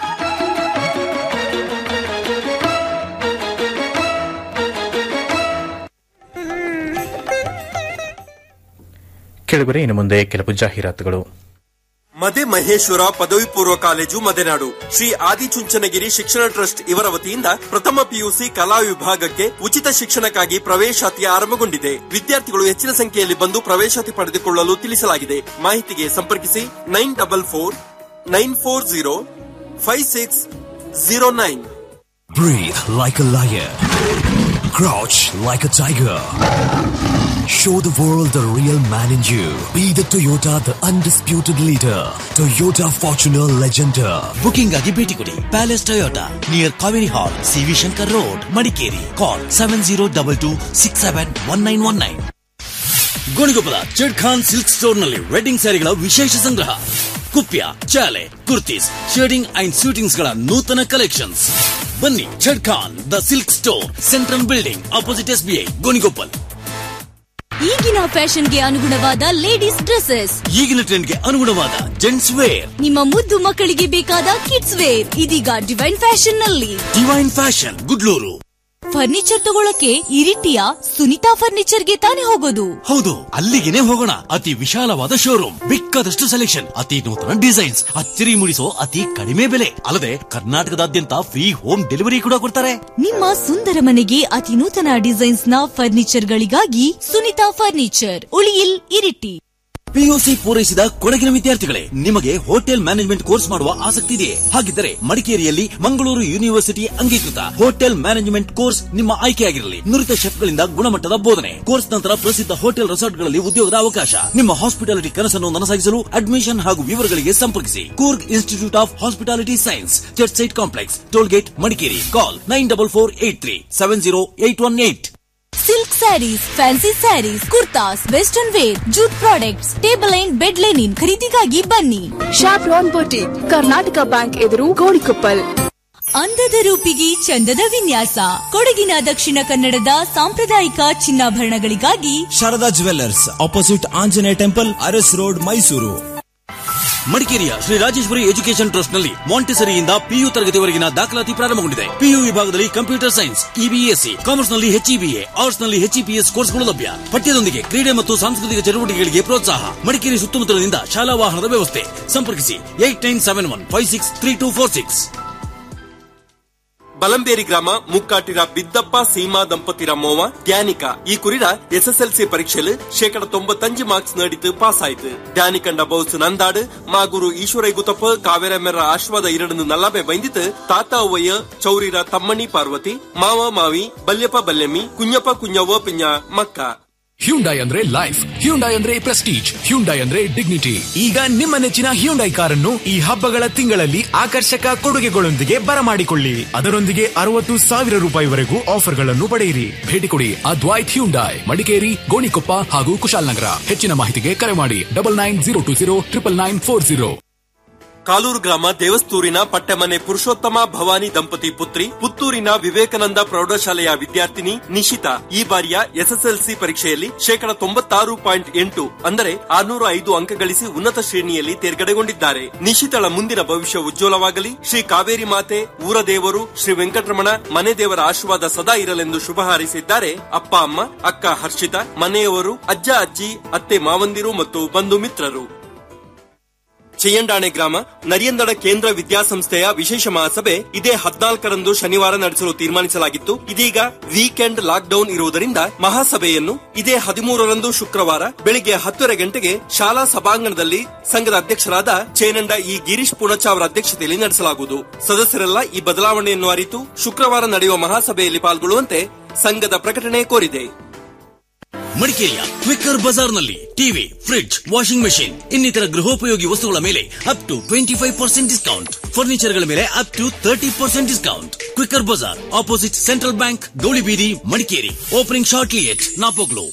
ಕೆಳಗರೆ ಇನ್ನು ಮುಂದೆ ಕೆಲವು ಜಾಹೀರಾತುಗಳು ಮದೆ ಮಹೇಶ್ವರ ಪದವಿ ಪೂರ್ವ ಕಾಲೇಜು ಮದೆನಾಡು ಶ್ರೀ ಆದಿಚುಂಚನಗಿರಿ ಶಿಕ್ಷಣ ಟ್ರಸ್ಟ್ ಇವರ ವತಿಯಿಂದ ಪ್ರಥಮ ಪಿಯುಸಿ ಕಲಾ ವಿಭಾಗಕ್ಕೆ ಉಚಿತ ಶಿಕ್ಷಣಕ್ಕಾಗಿ ಪ್ರವೇಶಾತಿ ಆರಂಭಗೊಂಡಿದೆ ವಿದ್ಯಾರ್ಥಿಗಳು ಹೆಚ್ಚಿನ ಸಂಖ್ಯೆಯಲ್ಲಿ ಬಂದು ಪ್ರವೇಶಾತಿ ಪಡೆದುಕೊಳ್ಳಲು ತಿಳಿಸಲಾಗಿದೆ ಮಾಹಿತಿಗೆ ಸಂಪರ್ಕಿಸಿ nine double four nine four zero five six zero nine Breathe like a lion. Crouch like a tiger. Show the world the real man in you. Be the Toyota, the undisputed leader. Toyota Fortuner Legender. Booking ಆಗಿ ಭೇಟಿ ಕೊಡಿ palace Toyota near Kaveri hall C V Shankar road Madikeri call seven zero double two six seven one nine one nine ಗೋಣಿಗೊಪ್ಪದ ಚೆಡ್ ಖಾನ್ ಸಿಲ್ಕ್ ಸ್ಟೋರ್ ನಲ್ಲಿ ವೆಡ್ಡಿಂಗ್ ಸ್ಯಾರಿಗಳ ವಿಶೇಷ ಸಂಗ್ರಹ ಕುಪ್ಯ ಚಾಲೆ ಕುರ್ತೀಸ್ ಶೇಡಿಂಗ್ ಅಂಡ್ ಶೂಟಿಂಗ್ಸ್ ಗಳ ನೂತನ ಕಲೆಕ್ಷನ್ಸ್ ಬನ್ನಿ ಚೆಡ್ ಖಾನ್ the silk store central building opposite S B I Gonigoppal ಈಗಿನ ಫ್ಯಾಷನ್ಗೆ ಅನುಗುಣವಾದ ಲೇಡೀಸ್ ಡ್ರೆಸ್ಸಸ್ ಈಗಿನ ಟ್ರೆಂಡ್ಗೆ ಅನುಗುಣವಾದ ಜೆಂಟ್ಸ್ ವೇರ್ ನಿಮ್ಮ ಮುದ್ದು ಮಕ್ಕಳಿಗೆ ಬೇಕಾದ ಕಿಡ್ಸ್ ವೇರ್ ಇದೀಗ ಡಿವೈನ್ ಫ್ಯಾಷನ್ ನಲ್ಲಿ ಡಿವೈನ್ ಫ್ಯಾಷನ್ ಗುಡ್ಲೂರು ಫರ್ನಿಚರ್ ತಗೊಳಕ್ಕೆ ಇರಿಟಿಯ ಸುನಿತಾ ಫರ್ನಿಚರ್ಗೆ ತಾನೇ ಹೋಗೋದು ಹೌದು ಅಲ್ಲಿಗೆನೆ ಹೋಗೋಣ ಅತಿ ವಿಶಾಲವಾದ ಶೋರೂಮ್ ಬೇಕಾದಷ್ಟು ಸೆಲೆಕ್ಷನ್ ಅತಿ ನೂತನ ಡಿಸೈನ್ಸ್ ಅಚ್ಚರಿ ಮೂಡಿಸೋ ಅತಿ ಕಡಿಮೆ ಬೆಲೆ ಅಲ್ಲದೆ ಕರ್ನಾಟಕದಾದ್ಯಂತ ಫ್ರೀ ಹೋಮ್ ಡೆಲಿವರಿ ಕೂಡ ಕೊಡ್ತಾರೆ ನಿಮ್ಮ ಸುಂದರ ಮನೆಗೆ ಅತಿ ನೂತನ ಡಿಸೈನ್ಸ್ ನ ಫರ್ನಿಚರ್ ಗಳಿಗಾಗಿ ಸುನಿತಾ ಫರ್ನಿಚರ್ ಉಳಿಯಿಲ್ ಇರಿಟಿ ಪಿಯುಸಿ ಪೂರೈಸಿದ ಕೊಡಗಿನ ವಿದ್ಯಾರ್ಥಿಗಳೇ ನಿಮಗೆ ಹೋಟೆಲ್ ಮ್ಯಾನೇಜ್ಮೆಂಟ್ ಕೋರ್ಸ್ ಮಾಡುವ ಆಸಕ್ತಿ ಇದೆಯೇ ಹಾಗಿದ್ದರೆ ಮಡಿಕೇರಿಯಲ್ಲಿ ಮಂಗಳೂರು ಯೂನಿವರ್ಸಿಟಿ ಅಂಗೀಕೃತ ಹೋಟೆಲ್ ಮ್ಯಾನೇಜ್ಮೆಂಟ್ ಕೋರ್ಸ್ ನಿಮ್ಮ ಆಯ್ಕೆಯಾಗಿರಲಿ ನುರಿತ ಶೆಫ್ಗಳಿಂದ ಗುಣಮಟ್ಟದ ಬೋಧನೆ ಕೋರ್ಸ್ ನಂತರ ಪ್ರಸಿದ್ಧ ಹೋಟೆಲ್ ರೆಸಾರ್ಟ್ಗಳಲ್ಲಿ ಉದ್ಯೋಗದ ಅವಕಾಶ ನಿಮ್ಮ ಹಾಸ್ಪಿಟಾಲಿಟಿ ಕನಸನ್ನು ನನಸಾಗಿಸಲು ಅಡ್ಮಿಷನ್ ಹಾಗೂ ವಿವರಗಳಿಗೆ ಸಂಪರ್ಕಿಸಿ Coorg institute of hospitality science church site complex tollgate Madikeri call nine double four eight three seven zero eight one eight silk saris fancy saris kurtas western wear jute products table and bed linen ಖರೀದಿಗಾಗಿ ಬನ್ನಿ ಶಾಪ್ರಾನ್ ಬೊಟಿಕ್ ಕರ್ನಾಟಕ ಬ್ಯಾಂಕ್ ಎದುರು ಗೋಣಿಕೊಪ್ಪಲ್ ಅಂದದ ರೂಪಿಗೆ ಚಂದದ ವಿನ್ಯಾಸ ಕೊಡಗಿನ ದಕ್ಷಿಣ ಕನ್ನಡದ ಸಾಂಪ್ರದಾಯಿಕ ಚಿನ್ನಾಭರಣಗಳಿಗಾಗಿ Sharada jewellers opposite Anjaneya temple Aras road Mysuru ಮಡಿಕೇರಿಯ ಶ್ರೀ ರಾಜೇಶ್ವರಿ ಎಜುಕೇಶನ್ ಟ್ರಸ್ಟ್ ನಲ್ಲಿ ಮಾಂಟೆಸರಿಯಿಂದ ಪಿಯು ತರಗತಿವರೆಗಿನ ದಾಖಲಾತಿ ಪ್ರಾರಂಭಗೊಂಡಿದೆ ಪಿಯು ವಿಭಾಗದಲ್ಲಿ ಕಂಪ್ಯೂಟರ್ ಸೈನ್ಸ್ ಇಬಿಎಸ್ಸಿ ಕಾಮರ್ಸ್ ನಲ್ಲಿ ಎಚ್ಇಬಿಎ ಆರ್ಟ್ಸ್ ನಲ್ಲಿ ಎಚ್ಇಪಿಎಸ್ ಕೋರ್ಸ್ಗಳು ಲಭ್ಯ ಪಠ್ಯದೊಂದಿಗೆ ಕ್ರೀಡೆ ಮತ್ತು ಸಾಂಸ್ಕೃತಿಕ ಚಟುವಟಿಕೆಗಳಿಗೆ ಪ್ರೋತ್ಸಾಹ ಮಡಿಕೇರಿ ಸುತ್ತಮುತ್ತಲಿನಿಂದ ಶಾಲಾ ವಾಹನದ ವ್ಯವಸ್ಥೆ ಸಂಪರ್ಕಿಸಿ eight nine seven one five six three two four six Balamberi ಗ್ರಾಮ ಮುಕ್ಕಾಟಿರ ಬಿದ್ದಪ್ಪ ಸೀಮಾ ದಂಪತಿರ ಮೋವ ಧ್ಯಾನಿಕ ಈ ಕುರಿರ ಎಸ್ಎಸ್ಎಲ್ಸಿ ಪರೀಕ್ಷೆಲ್ ಶೇಕಡ ತೊಂಬತ್ತಂಜು ಮಾರ್ಕ್ಸ್ ನೀಡಿತು ಪಾಸ್ ಆಯ್ತು ಧ್ಯಾನಿಕಂಡ ಬೌಸ್ ನಂದಾಡು ಮಾಗೂರು ಈಶ್ವರೈ ಗುತಪ್ಪ ಕಾವೇರ ಮೆರ ಆಶ್ವಾದ ಎರಡನ್ನು ನಲ್ಲಬೆ ಬೈಂದಿತ್ತು ತಾತ ಅವ್ವಯ್ಯ ಚೌರಿರ ತಮ್ಮಣಿ ಪಾರ್ವತಿ ಮಾವ ಮಾವಿ ಬಲ್ಯಪ್ಪ ಬಲ್ಯಮ್ಮಿ ಕುഞ്ഞಪ್ಪ ಕುഞ്ഞವ್ವ ಪಿಂಜ ಮಕ್ಕ ಹ್ಯುಂಡೈ ಅಂದ್ರೆ ಲೈಫ್ ಹ್ಯುಂಡೈ ಅಂದ್ರೆ ಪ್ರೆಸ್ಟೀಜ್ ಹ್ಯುಂಡೈ ಅಂದ್ರೆ ಡಿಗ್ನಿಟಿ ಈಗ ನಿಮ್ಮ ನೆಚ್ಚಿನ ಹ್ಯುಂಡೈ ಕಾರನ್ನು ಈ ಹಬ್ಬಗಳ ತಿಂಗಳಲ್ಲಿ ಆಕರ್ಷಕ ಕೊಡುಗೆಗಳೊಂದಿಗೆ ಬರಮಾಡಿಕೊಳ್ಳಿ ಅದರೊಂದಿಗೆ ಅರವತ್ತು ಸಾವಿರ ರೂಪಾಯಿವರೆಗೂ ಆಫರ್ಗಳನ್ನು ಪಡೆಯಿರಿ ಭೇಟಿ ಕೊಡಿ ಅದ್ವೈತ್ ಹ್ಯುಂಡೈ ಮಡಿಕೇರಿ ಗೋಣಿಕೊಪ್ಪ ಹಾಗೂ ಕುಶಾಲನಗರ ಹೆಚ್ಚಿನ ಮಾಹಿತಿಗೆ ಕರೆ ಮಾಡಿ double nine zero two zero triple nine four zero Kaluru ಗ್ರಾಮ ದೇವಸ್ತೂರಿನ ಪಟ್ಟಮನೆ ಪುರುಷೋತ್ತಮ ಭವಾನಿ ದಂಪತಿ ಪುತ್ರಿ ಪುತ್ತೂರಿನ ವಿವೇಕಾನಂದ ಪ್ರೌಢಶಾಲೆಯ ವಿದ್ಯಾರ್ಥಿನಿ ನಿಶಿತಾ ಈ ಬಾರಿಯ ಎಸ್ಎಸ್ಎಲ್ಸಿ ಪರೀಕ್ಷೆಯಲ್ಲಿ ಶೇಕಡ ತೊಂಬತ್ತಾರು ಪಾಯಿಂಟ್ ಎಂಟು ಅಂದರೆ ಆರ್ನೂರ ಐದು ಅಂಕ ಗಳಿಸಿ ಉನ್ನತ ಶ್ರೇಣಿಯಲ್ಲಿ ತೇರ್ಗಡೆಗೊಂಡಿದ್ದಾರೆ ನಿಶಿತಳ ಮುಂದಿನ ಭವಿಷ್ಯ ಉಜ್ವಲವಾಗಲಿ ಶ್ರೀ ಕಾವೇರಿ ಮಾತೆ ಊರ ದೇವರು ಶ್ರೀ ವೆಂಕಟರಮಣ ಮನೆ ದೇವರ ಆಶೀರ್ವಾದ ಸದಾ ಇರಲೆಂದು ಶುಭ ಹಾರೈಸಿದ್ದಾರೆ ಅಪ್ಪ ಅಮ್ಮ ಅಕ್ಕ ಹರ್ಷಿತಾ ಮನೆಯವರು ಅಜ್ಜ ಅಜ್ಜಿ ಅತ್ತೆ ಮಾವಂದಿರು ಮತ್ತು ಬಂಧು ಮಿತ್ರರು ಚೆಯ್ಯಂಡಾಣೆ ಗ್ರಾಮ ನರಿಯಂದಡ ಕೇಂದ್ರ ವಿದ್ಯಾಸಂಸ್ಥೆಯ ವಿಶೇಷ ಮಹಾಸಭೆ ಇದೇ ಹದಿನಾಲ್ಕರಂದು ಶನಿವಾರ ನಡೆಸಲು ತೀರ್ಮಾನಿಸಲಾಗಿತ್ತು ಇದೀಗ ವೀಕೆಂಡ್ ಲಾಕ್ಡೌನ್ ಇರುವುದರಿಂದ ಮಹಾಸಭೆಯನ್ನು ಇದೇ ಹದಿಮೂರರಂದು ಶುಕ್ರವಾರ ಬೆಳಿಗ್ಗೆ ಹತ್ತುವರೆ ಗಂಟೆಗೆ ಶಾಲಾ ಸಭಾಂಗಣದಲ್ಲಿ ಸಂಘದ ಅಧ್ಯಕ್ಷರಾದ ಚೇನಂಡ ಇ ಗಿರೀಶ್ ಪುಣಚ ಅವರ ಅಧ್ಯಕ್ಷತೆಯಲ್ಲಿ ನಡೆಸಲಾಗುವುದು ಸದಸ್ಯರೆಲ್ಲ ಈ ಬದಲಾವಣೆಯನ್ನು ಅರಿತು ಶುಕ್ರವಾರ ನಡೆಯುವ ಮಹಾಸಭೆಯಲ್ಲಿ ಪಾಲ್ಗೊಳ್ಳುವಂತೆ ಸಂಘದ ಪ್ರಕಟಣೆ ಕೋರಿದೆ ಮಡಿಕೇರಿಯ ಕ್ವಿಕ್ಕರ್ ಬಜಾರ್ನಲ್ಲಿ ಟಿವಿ ಫ್ರಿಡ್ಜ್ ವಾಷಿಂಗ್ ಮೆಷಿನ್ ಇನ್ನಿತರ ಗೃಹೋಪಯೋಗಿ ವಸ್ತುಗಳ ಮೇಲೆ up to twenty five percent discount ಫರ್ನಿಚರ್ಗಳ ಮೇಲೆ up to thirty percent discount quicker bazaar opposite central bank Gowlibeedi Madikeri opening shortly at Napoklu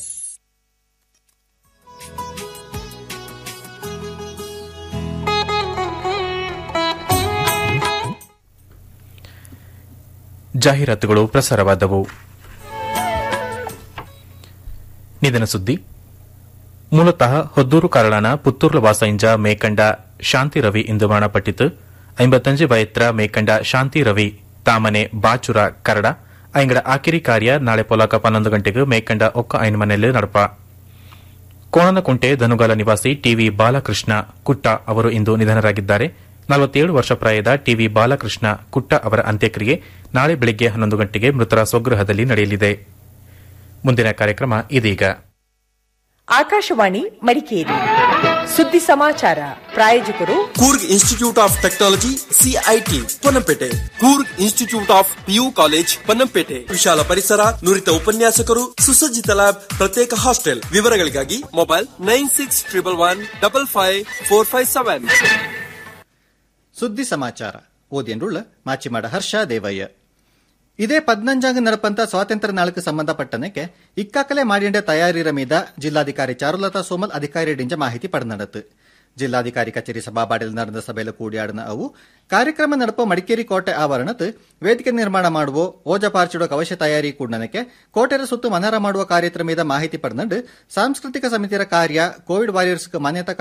ಜಾಹೀರಾತುಗಳು ಪ್ರಸಾರವಾದವು ನಿಧನ ಸುದ್ದಿ ಮೂಲತಃ ಹೊದ್ದೂರು ಕಾರಳನ ಪುತ್ತೂರ್ಲ ವಾಸೈಂಜ ಮೇಕಂಡ ಶಾಂತಿ ರವಿ ಇಂದು ಮರಣಪಟ್ಟಿತು ಐಂಬತ್ತಂಜು ವಯತ್ರ ಮೇಕಂಡ ಶಾಂತಿ ರವಿ ತಾಮನೆ ಬಾಚುರ ಕರಡ ಐಂಗಡ ಆಕಿರಿ ಕಾರ್ಯ ನಾಳೆ ಪೊಲಕ ಪನ್ನೊಂದು ಗಂಟೆಗೆ ಮೇಕಂಡ ಒಕ್ಕ ಐನ್ ಮನೆಯಲ್ಲಿ ನಡಪ ಕೋಣನಕುಂಟೆ ಧನುಗಾಲ ನಿವಾಸಿ ಟಿವಿ ಬಾಲಕೃಷ್ಣ ಕುಟ್ಟ ಅವರು ಇಂದು ನಿಧನರಾಗಿದ್ದಾರೆ ನಲವತ್ತೇಳು ವರ್ಷ ಪ್ರಾಯದ ಟಿವಿ ಬಾಲಕೃಷ್ಣ ಕುಟ್ಟ ಅವರ ಅಂತ್ಯಕ್ರಿಯೆ ನಾಳೆ ಬೆಳಗ್ಗೆ ಹನ್ನೊಂದು ಗಂಟೆಗೆ ಮೃತರ ಸ್ವಗೃಹದಲ್ಲಿ ನಡೆಯಲಿದೆ ಮುಂದಿನ ಕಾರ್ಯಕ್ರಮ ಇದೀಗ ಆಕಾಶವಾಣಿ ಮಡಿಕೇರಿ ಸುದ್ದಿ ಸಮಾಚಾರ ಪ್ರಾಯೋಜಕರು Coorg institute of technology CIT Ponnampete Coorg institute of PU college Ponnampete ವಿಶಾಲ ಪರಿಸರ ನುರಿತ ಉಪನ್ಯಾಸಕರು ಸುಸಜ್ಜಿತ ಲ್ಯಾಬ್ ಪ್ರತ್ಯೇಕ ಹಾಸ್ಟೆಲ್ ವಿವರಗಳಿಗಾಗಿ mobile nine six triple one double five four five seven ಸುದ್ದಿ ಸಮಾಚಾರ ಓದಿಯನ್ರುಳ್ಳ ಮಾಚಿಮಾಡ ಹರ್ಷ ದೇವಯ್ಯ ಇದೇ ಪದ್ನಂಜಾಂಗ ನಡಪಂತ ಸ್ವಾತಂತ್ರ್ಯ ನಾಳಕ್ಕೆ ಸಂಬಂಧಪಟ್ಟನಕ್ಕೆ ಇಕ್ಕಾಕಲೆ ಮಾಡಿಂಡೆ ತಯಾರಿರ ಮೀದ ಜಿಲ್ಲಾಧಿಕಾರಿ ಚಾರುಲತಾ ಸೋಮಲ್ ಅಧಿಕಾರಿ ಡಿಂಜ ಮಾಹಿತಿ ಪಡೆದನಡತು ಜಿಲ್ಲಾಧಿಕಾರಿ ಕಚೇರಿ ಸಭಾಬಾಡಿಲ್ ನಡೆದ ಸಭೆಯಲ್ಲಿ ಕೂಡಿಯಾಡಿನ ಅವು ಕಾರ್ಯಕ್ರಮ ನಡಪ ಮಡಿಕೇರಿ ಕೋಟೆ ಆವರಣತ್ ವೇದಿಕೆ ನಿರ್ಮಾಣ ಮಾಡುವ ಓಜ ಪಾರ್ಚಿಡೋ ಕವಶ ತಯಾರಿ ಕೂಡನಕ್ಕೆ ಕೋಟೆರ ಸುತ್ತು ಮನರ ಮಾಡುವ ಕಾರ್ಯಕ್ರಮದ ಮಾಹಿತಿ ಪಡೆದಂಡು ಸಾಂಸ್ಕೃತಿಕ ಸಮಿತಿಯ ಕಾರ್ಯ ಕೋವಿಡ್ ವಾರಿಯರ್ಸ್ ಮಾನ್ಯತಾ